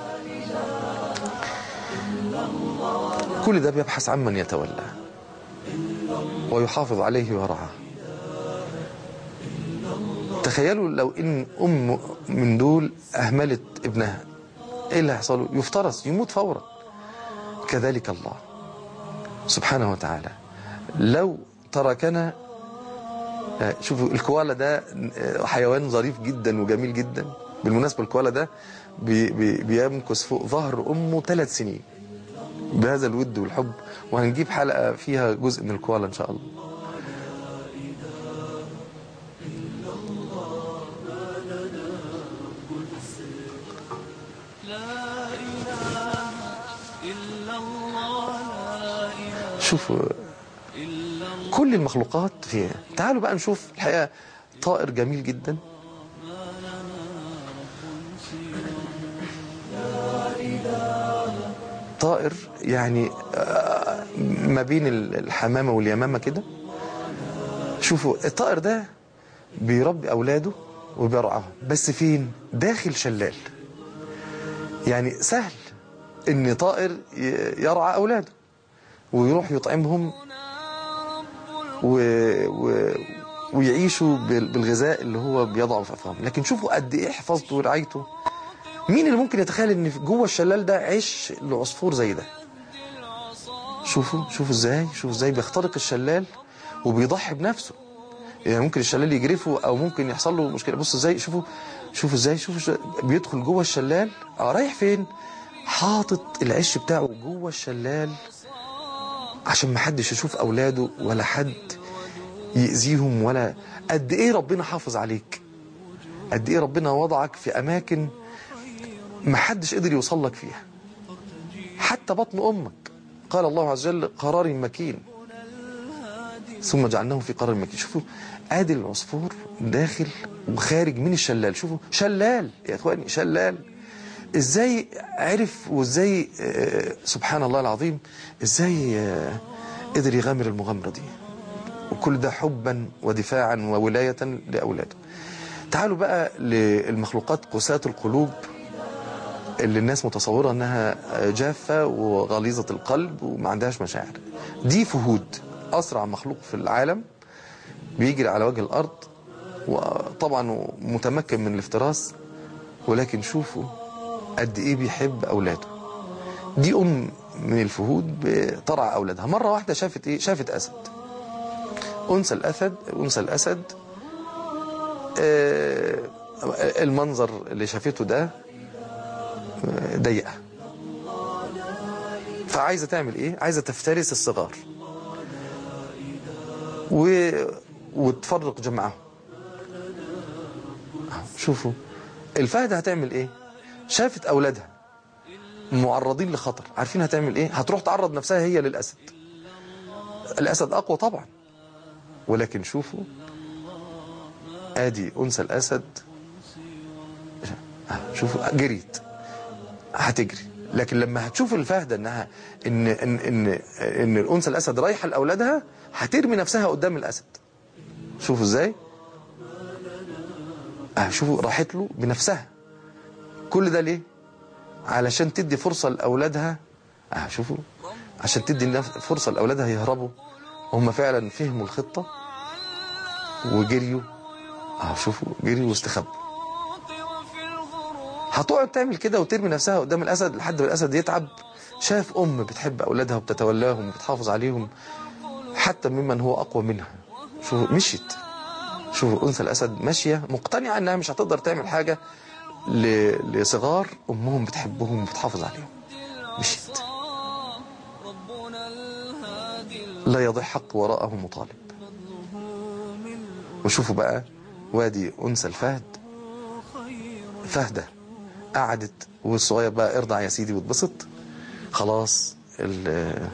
كل ده بيبحث عن من يتولاه ويحافظ عليه ويرعاه تخيلوا لو ان ام من دول اهملت ابنها ايه اللي هيحصل له يفترس يموت فورا كذلك الله سبحانه وتعالى لو تركنا آه، شوفوا الكوالا ده آه، حيوان ظريف جدا وجميل جدا بالمناسبة الكوالا ده بي بي بيمكث فوق ظهر أمه ثلاث سنين بهذا الود والحب وهنجيب حلقة فيها جزء من الكوالا إن شاء الله شوفوا كل المخلوقات فيها تعالوا بقى نشوف الحقيقة طائر جميل جدا طائر يعني آه، ما بين ال- الحمامة واليمامة كده شوفوا الطائر ده بيربي اولاده وبيرعاهم بس فين داخل شلال يعني سهل ان طائر ي- يرعى اولاده ويروح يطعمهم و... و... ويعيشوا بال- بالغذاء اللي هو بيضعه في افواههم لكن شوفوا قد ايه حفظته ورعايته مين اللي ممكن يتخيل ان في- جوه الشلال ده عيش لعصفور زي ده شوفوا شوفوا ازاي شوفوا ازاي بيخترق الشلال وبيضحي بنفسه يعني ممكن الشلال يجرفه او ممكن يحصل له مشكله بصوا ازاي شوفوا شوفوا ازاي شوفوا ش- بيدخل جوه الشلال اه رايح فين حاطط العش بتاعه جوه الشلال عشان ما حدش يشوف اولاده ولا حد يأذيهم ولا قد ايه ربنا حافظ عليك قد ايه ربنا وضعك في اماكن ما حدش قدر يوصل لك فيها حتى بطن امك قال الله عز وجل قرار مكين ثم جعلناهم في قرار مكين شوفوا ادي العصفور داخل وخارج من الشلال شوفوا شلال يا اخواني شلال ازاي عرف وازاي آه، سبحان الله العظيم ازاي آه، قدر يغامر المغامره دي وكل ده حبا ودفاعا وولايه لاولاده تعالوا بقى للمخلوقات قساة القلوب اللي الناس متصورة انها جافة وغليظة القلب وما عندهاش مشاعر دي فهود اسرع مخلوق في العالم بيجري على وجه الارض وطبعا متمكن من الافتراس ولكن شوفوا قد ايه بيحب اولاده دي ام من الفهود بترعى اولادها مره واحده شافت ايه شافت اسد انثى الاسد انثى الاسد آه، المنظر اللي شافته ده آه، ضيقه فعايزه تعمل ايه عايزه تفترس الصغار و... وتفرق جمعهم شوفوا الفهد هتعمل ايه شافت اولادها معرضين لخطر عارفين هتعمل ايه هتروح تعرض نفسها هي للاسد الاسد اقوى طبعا ولكن شوفوا ادي انثى الاسد شوفوا جريت هتجري لكن لما هتشوف الفهده انها ان ان ان ان الانثى الاسد رايحه لاولادها هترمي نفسها قدام الاسد شوفوا ازاي آه شوفوا راحت له بنفسها كل ده ليه علشان تدي فرصه لاولادها آه شوفوا عشان تدي نف- فرصه لاولادها يهربوا هم فعلا فهموا الخطه وجريوا اه شوفوا جريوا واستخبوا هتقعد تعمل كده وترمي نفسها قدام الاسد لحد ما الاسد يتعب شاف ام بتحب اولادها وبتتولاهم وبتحافظ عليهم حتى ممن هو اقوى منها شوفوا مشيت شوفوا انثى الاسد ماشيه مقتنعه انها مش هتقدر تعمل حاجه ل- لصغار امهم بتحبهم وبتحافظ عليهم مشيت لا يضيع حق وراءه مطالب وشوفوا بقى وادي انثى الفهد فهده قعدت والصغير بقى ارضع يا سيدي واتبسط خلاص ال-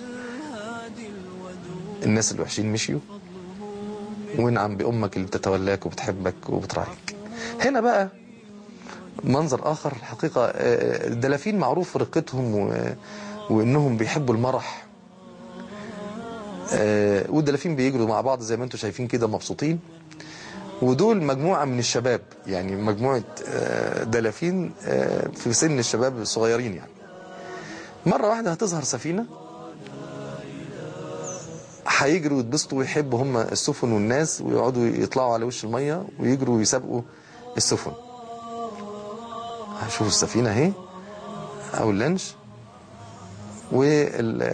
الناس الوحشين مشيوا وانعم بامك اللي بتتولاك وبتحبك وبتراعيك هنا بقى منظر اخر الحقيقه آه، الدلافين معروف رقتهم و- وانهم بيحبوا المرح آه، والدلافين بيجروا مع بعض زي ما انتم شايفين كده مبسوطين ودول مجموعة من الشباب يعني مجموعة آه، دلافين آه، في سن الشباب الصغيرين يعني مرة واحدة هتظهر سفينة هيجروا يتبسطوا ويحبوا هم السفن والناس ويقعدوا يطلعوا على وش المية ويجروا ويسابقوا السفن هشوفوا السفينة اهي او اللانش وال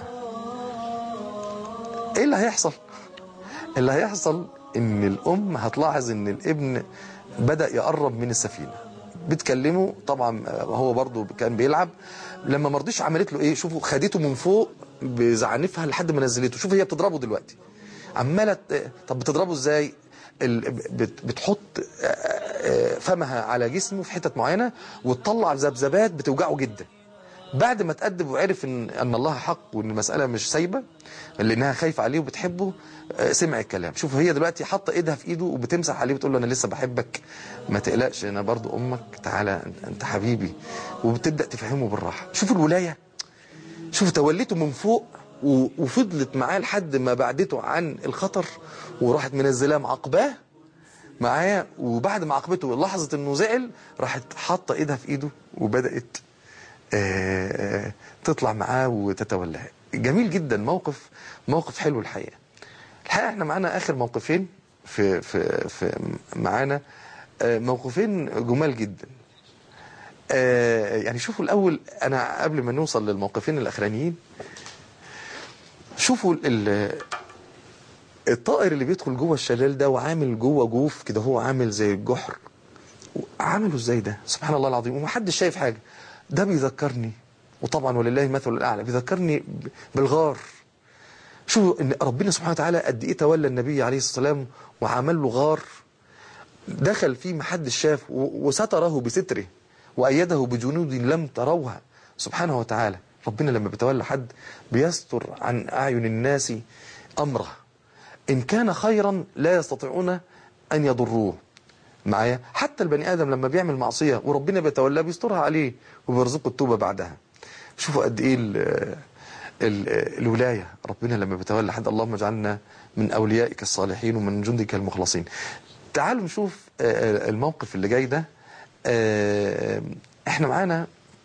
ايه اللي هيحصل اللي هيحصل ان الام هتلاحظ ان الابن بدأ يقرب من السفينة بتكلمه طبعا هو برضو كان بيلعب لما مرضيش عملت له ايه شوفوا خدته من فوق بزعنفها لحد ما نزلته شوفوا هي بتضربه دلوقتي عماله ت- طب بتضربه ازاي ال- بت- بتحط آه، آه، فمها على جسمه في حتت معينه وتطلع ذبذبات بتوجعه جدا بعد ما تأدب وعرف ان ان الله حق وان المساله مش سايبه لانها خايفه عليه وبتحبه آه، سمع الكلام شوف هي دلوقتي حاطه ايدها في ايده وبتمسح عليه بتقول له انا لسه بحبك ما تقلقش انا برضو امك تعالى أنت- انت حبيبي وبتبدا تفهمه بالراحه شوف الولايه شوف توليته من فوق و- وفضلت معاه لحد ما بعدته عن الخطر وراحت منزلاه معاقباه معايا وبعد ما عاقبته لحظة انه زعل راحت حاطة ايدها في ايده وبدأت آه، تطلع معاه وتتولاه جميل جدا موقف موقف حلو الحقيقة الحقيقة احنا معانا اخر موقفين في في في معانا آه، موقفين جمال جدا آه، يعني شوفوا الاول انا قبل ما نوصل للموقفين الاخرانيين شوفوا ال- الطائر اللي بيدخل جوه الشلال ده وعامل جوه جوف كده هو عامل زي الجحر عمله ازاي ده سبحان الله العظيم ومحدش شايف حاجه ده بيذكرني وطبعا ولله المثل الاعلى بيذكرني ب- بالغار شوفوا ان ربنا سبحانه وتعالى قد ايه تولى النبي عليه الصلاه والسلام وعمل له غار دخل فيه محدش شاف و- وستره بستره وأيده بجنود لم تروها سبحانه وتعالى ربنا لما بيتولى حد بيستر عن أعين الناس أمره إن كان خيرا لا يستطيعون أن يضروه معايا حتى البني آدم لما بيعمل معصية وربنا بيتولاه بيسترها عليه وبيرزقه التوبة بعدها شوفوا قد إيه ال ال الولاية ربنا لما بيتولى حد اللهم اجعلنا من أوليائك الصالحين ومن جندك المخلصين تعالوا نشوف آه، آه، الموقف اللي جاي ده آه، احنا معانا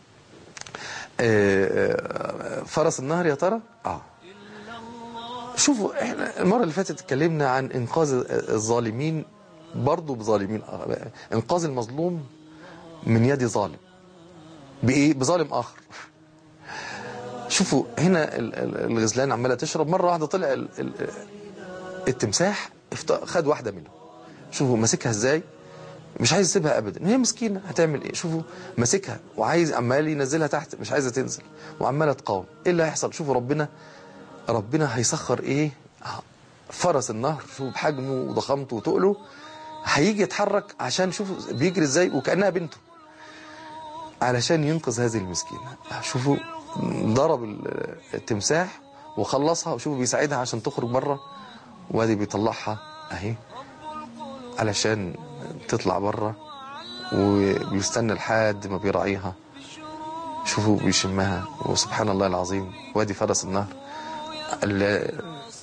آه، آه، فرس النهر يا ترى اه شوفوا احنا المرة اللي فاتت اتكلمنا عن انقاذ الظالمين برضه بظالمين آه، انقاذ المظلوم من يد ظالم بايه بظالم اخر شوفوا هنا ال- ال- الغزلان عماله تشرب مره واحده طلع ال- ال- التمساح افت- خد واحده منه شوفوا ماسكها ازاي مش عايز يسيبها ابدا هي مسكينه هتعمل ايه شوفوا ماسكها وعايز عمال ينزلها تحت مش عايزه تنزل وعماله تقاوم ايه اللي هيحصل شوفوا ربنا ربنا هيسخر ايه فرس النهر شوفوا بحجمه وضخامته وتقله هيجي يتحرك عشان شوفوا بيجري ازاي وكانها بنته علشان ينقذ هذه المسكينه شوفوا ضرب ال- التمساح وخلصها وشوفوا بيساعدها عشان تخرج بره وادي بيطلعها اهي علشان تطلع بره وبيستنى لحد ما بيراعيها شوفوا بيشمها وسبحان الله العظيم وادي فرس النهر ال-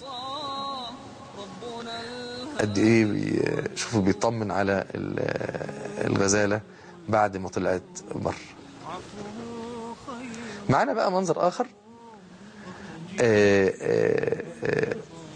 قد ايه بي- شوفوا بيطمن على ال- الغزاله بعد ما طلعت بره معانا بقى منظر اخر آه، آه، آه،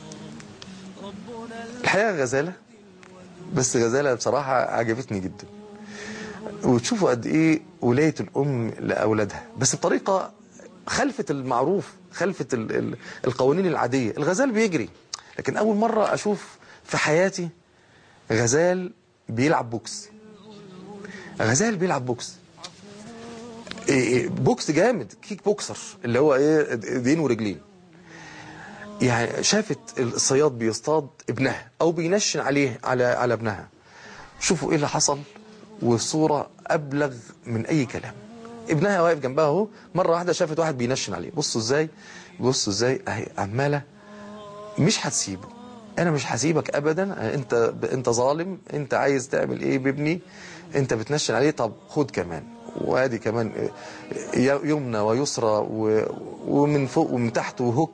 الحقيقه غزاله بس غزاله بصراحه عجبتني جدا وتشوفوا قد ايه ولايه الام لاولادها بس بطريقه خلفت المعروف خلفت ال- ال- القوانين العاديه الغزال بيجري لكن اول مره اشوف في حياتي غزال بيلعب بوكس غزال بيلعب بوكس إيه- إيه، بوكس جامد كيك بوكسر اللي هو ايه ايدين ورجلين يعني شافت الصياد بيصطاد ابنها او بينشن عليه على على ابنها شوفوا ايه اللي حصل والصوره ابلغ من اي كلام ابنها واقف جنبها اهو مره واحده شافت واحد بينشن عليه بصوا ازاي بصوا ازاي اهي عماله مش هتسيبه انا مش هسيبك ابدا انت انت ظالم انت عايز تعمل ايه بابني انت بتنشن عليه طب خد كمان وادي كمان ي- يمنى ويسرى و- ومن فوق ومن تحت وهوك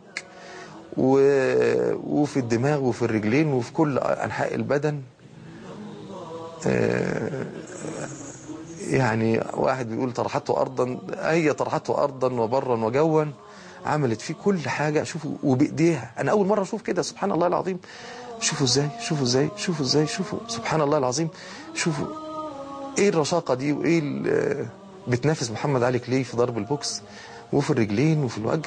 و- وفي الدماغ وفي الرجلين وفي كل انحاء البدن آه، يعني واحد بيقول طرحته ارضا هي طرحته ارضا وبرا وجوا عملت فيه كل حاجه شوفوا وبايديها انا اول مره اشوف كده سبحان الله العظيم شوفوا ازاي شوفوا ازاي شوفوا ازاي شوفوا سبحان الله العظيم شوفوا ايه الرشاقه دي وايه ال- بتنافس محمد علي كلي في ضرب البوكس وفي الرجلين وفي الوجه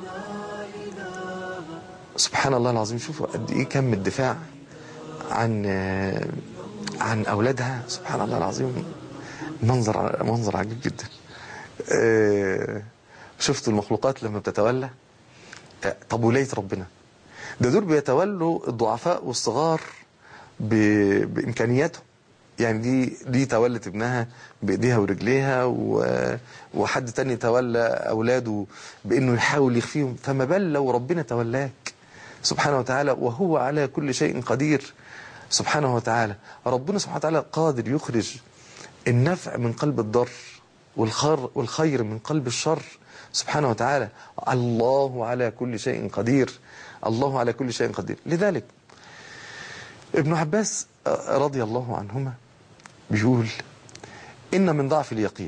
سبحان الله العظيم شوفوا قد ايه كم الدفاع عن عن اولادها سبحان الله العظيم منظر منظر عجيب جدا آه، شفتوا المخلوقات لما بتتولى آه، طب ولايه ربنا ده دول بيتولوا الضعفاء والصغار ب- بامكانياتهم يعني دي دي تولت ابنها بايديها ورجليها و- وحد تاني تولى اولاده بانه يحاول يخفيهم فما بال لو ربنا تولاك سبحانه وتعالى وهو على كل شيء قدير سبحانه وتعالى ربنا سبحانه وتعالى قادر يخرج النفع من قلب الضر والخير والخير من قلب الشر سبحانه وتعالى الله على كل شيء قدير الله على كل شيء قدير لذلك ابن عباس رضي الله عنهما بيقول إن من ضعف اليقين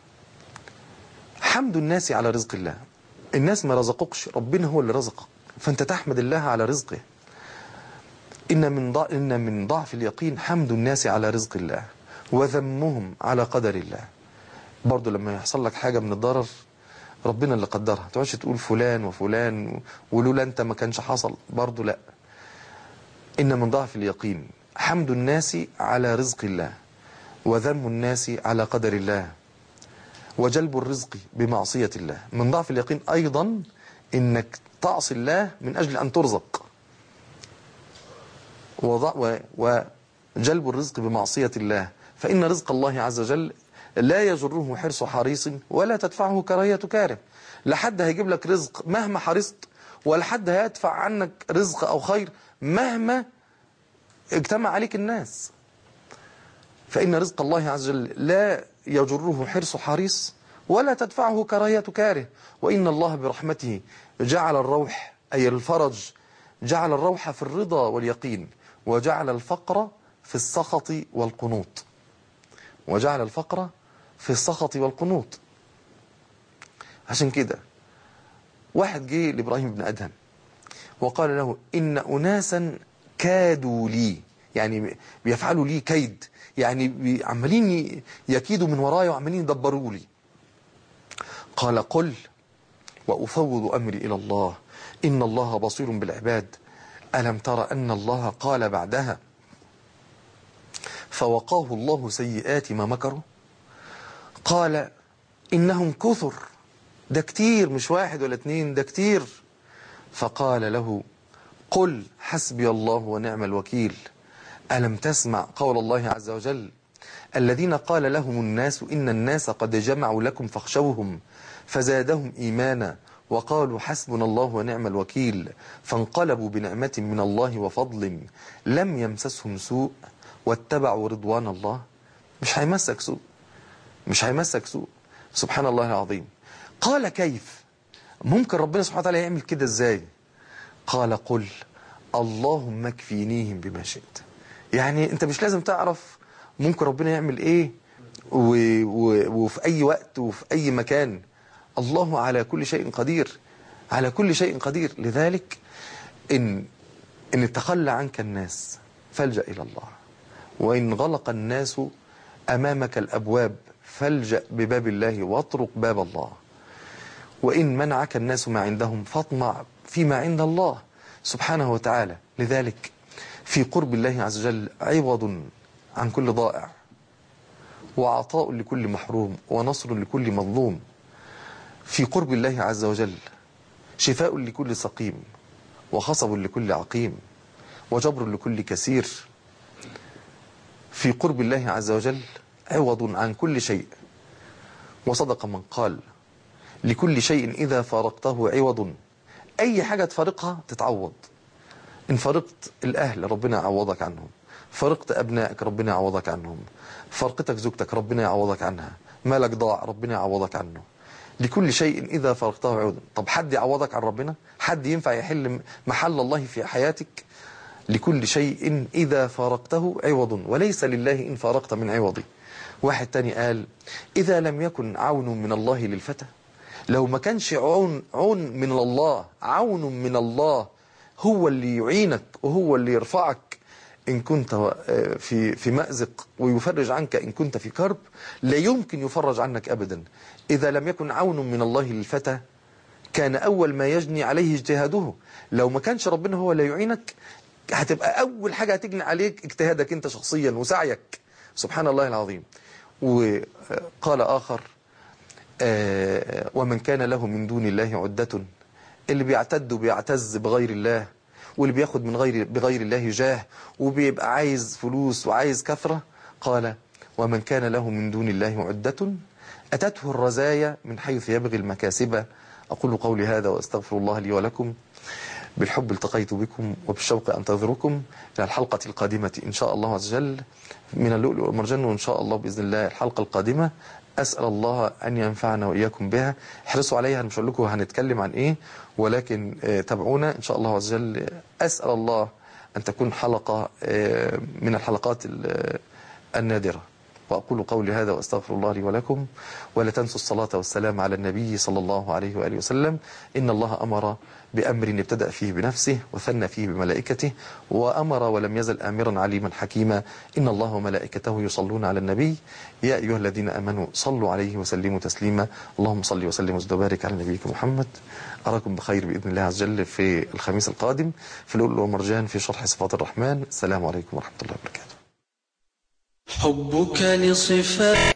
حمد الناس على رزق الله الناس ما رزقكش ربنا هو اللي رزقك فأنت تحمد الله على رزقه إن من ضع إن من ضعف اليقين حمد الناس على رزق الله وذمهم على قدر الله برضه لما يحصل لك حاجة من الضرر ربنا اللي قدرها تقعدش تقول فلان وفلان ولولا انت ما كانش حصل برضه لا إن من ضعف اليقين حمد الناس على رزق الله وذم الناس على قدر الله وجلب الرزق بمعصية الله من ضعف اليقين أيضا إنك تعصي الله من أجل أن ترزق وضع و وجلب الرزق بمعصية الله فإن رزق الله عز وجل لا يجره حرص حريص ولا تدفعه كراهية كاره لا حد هيجيب لك رزق مهما حرصت ولا حد هيدفع عنك رزق أو خير مهما اجتمع عليك الناس فإن رزق الله عز وجل لا يجره حرص حريص ولا تدفعه كراهية كاره وإن الله برحمته جعل الروح أي الفرج جعل الروح في الرضا واليقين وجعل الفقر في السخط والقنوط وجعل الفقر في السخط والقنوط عشان كده واحد جه لإبراهيم بن أدهم وقال له إن أناسا كادوا لي يعني بيفعلوا لي كيد يعني عمالين يكيدوا من ورايا وعمالين يدبروا لي قال قل وأفوض أمري إلى الله إن الله بصير بالعباد ألم تر أن الله قال بعدها فوقاه الله سيئات ما مكروا قال إنهم كثر ده كتير مش واحد ولا اتنين ده كتير فقال له قل حسبي الله ونعم الوكيل ألم تسمع قول الله عز وجل الذين قال لهم الناس إن الناس قد جمعوا لكم فاخشوهم فزادهم إيمانا وقالوا حسبنا الله ونعم الوكيل فانقلبوا بنعمة من الله وفضل لم يمسسهم سوء واتبعوا رضوان الله مش هيمسك سوء مش هيمسك سوء سبحان الله العظيم قال كيف ممكن ربنا سبحانه وتعالى يعمل كده ازاي قال قل اللهم اكفينيهم بما شئت يعني انت مش لازم تعرف ممكن ربنا يعمل ايه و... و... وفي اي وقت وفي اي مكان الله على كل شيء قدير على كل شيء قدير لذلك ان ان تخلى عنك الناس فالجأ الى الله وان غلق الناس امامك الابواب فالجأ بباب الله واطرق باب الله وإن منعك الناس ما عندهم فاطمع فيما عند الله سبحانه وتعالى لذلك في قرب الله عز وجل عوض عن كل ضائع وعطاء لكل محروم ونصر لكل مظلوم في قرب الله عز وجل شفاء لكل سقيم وخصب لكل عقيم وجبر لكل كثير في قرب الله عز وجل عوض عن كل شيء وصدق من قال لكل شيء إذا فارقته عوض أي حاجة تفارقها تتعوض إن فارقت الأهل ربنا يعوضك عنهم فارقت أبنائك ربنا يعوضك عنهم فارقتك زوجتك ربنا يعوضك عنها مالك ضاع ربنا يعوضك عنه لكل شيء إذا فارقته عوض طب حد يعوضك عن ربنا حد ينفع يحل محل الله في حياتك لكل شيء إذا فارقته عوض وليس لله إن فارقت من عوضي واحد تاني قال إذا لم يكن عون من الله للفتى لو ما كانش عون عون من الله عون من الله هو اللي يعينك وهو اللي يرفعك إن كنت في في مأزق ويفرج عنك إن كنت في كرب لا يمكن يفرج عنك أبدا إذا لم يكن عون من الله للفتى كان أول ما يجني عليه اجتهاده لو ما كانش ربنا هو اللي يعينك هتبقى أول حاجة هتجني عليك اجتهادك أنت شخصيا وسعيك سبحان الله العظيم وقال آخر ومن كان له من دون الله عدة اللي بيعتد وبيعتز بغير الله واللي بياخد من غير بغير الله جاه وبيبقى عايز فلوس وعايز كثرة قال ومن كان له من دون الله عدة أتته الرزايا من حيث يبغي المكاسب أقول قولي هذا وأستغفر الله لي ولكم بالحب التقيت بكم وبالشوق أنتظركم إلى الحلقة القادمة إن شاء الله عز وجل من اللؤلؤ والمرجان وإن شاء الله بإذن الله الحلقة القادمة أسأل الله أن ينفعنا وإياكم بها احرصوا عليها مش هقول لكم هنتكلم عن إيه ولكن تابعونا إن شاء الله عز وجل أسأل الله أن تكون حلقة آه، من الحلقات ال- النادرة وأقول قولي هذا وأستغفر الله لي ولكم ولا تنسوا الصلاة والسلام على النبي صلى الله عليه وآله وسلم إن الله أمر بأمر ابتدأ فيه بنفسه وثنى فيه بملائكته وأمر ولم يزل آمرا عليما حكيما إن الله وملائكته يصلون على النبي يا أيها الذين آمنوا صلوا عليه وسلموا تسليما اللهم صل وسلم وزد وبارك على نبيك محمد أراكم بخير بإذن الله عز وجل في الخميس القادم في اللؤلؤ والمرجان في شرح صفات الرحمن السلام عليكم ورحمة الله وبركاته حبك لصفات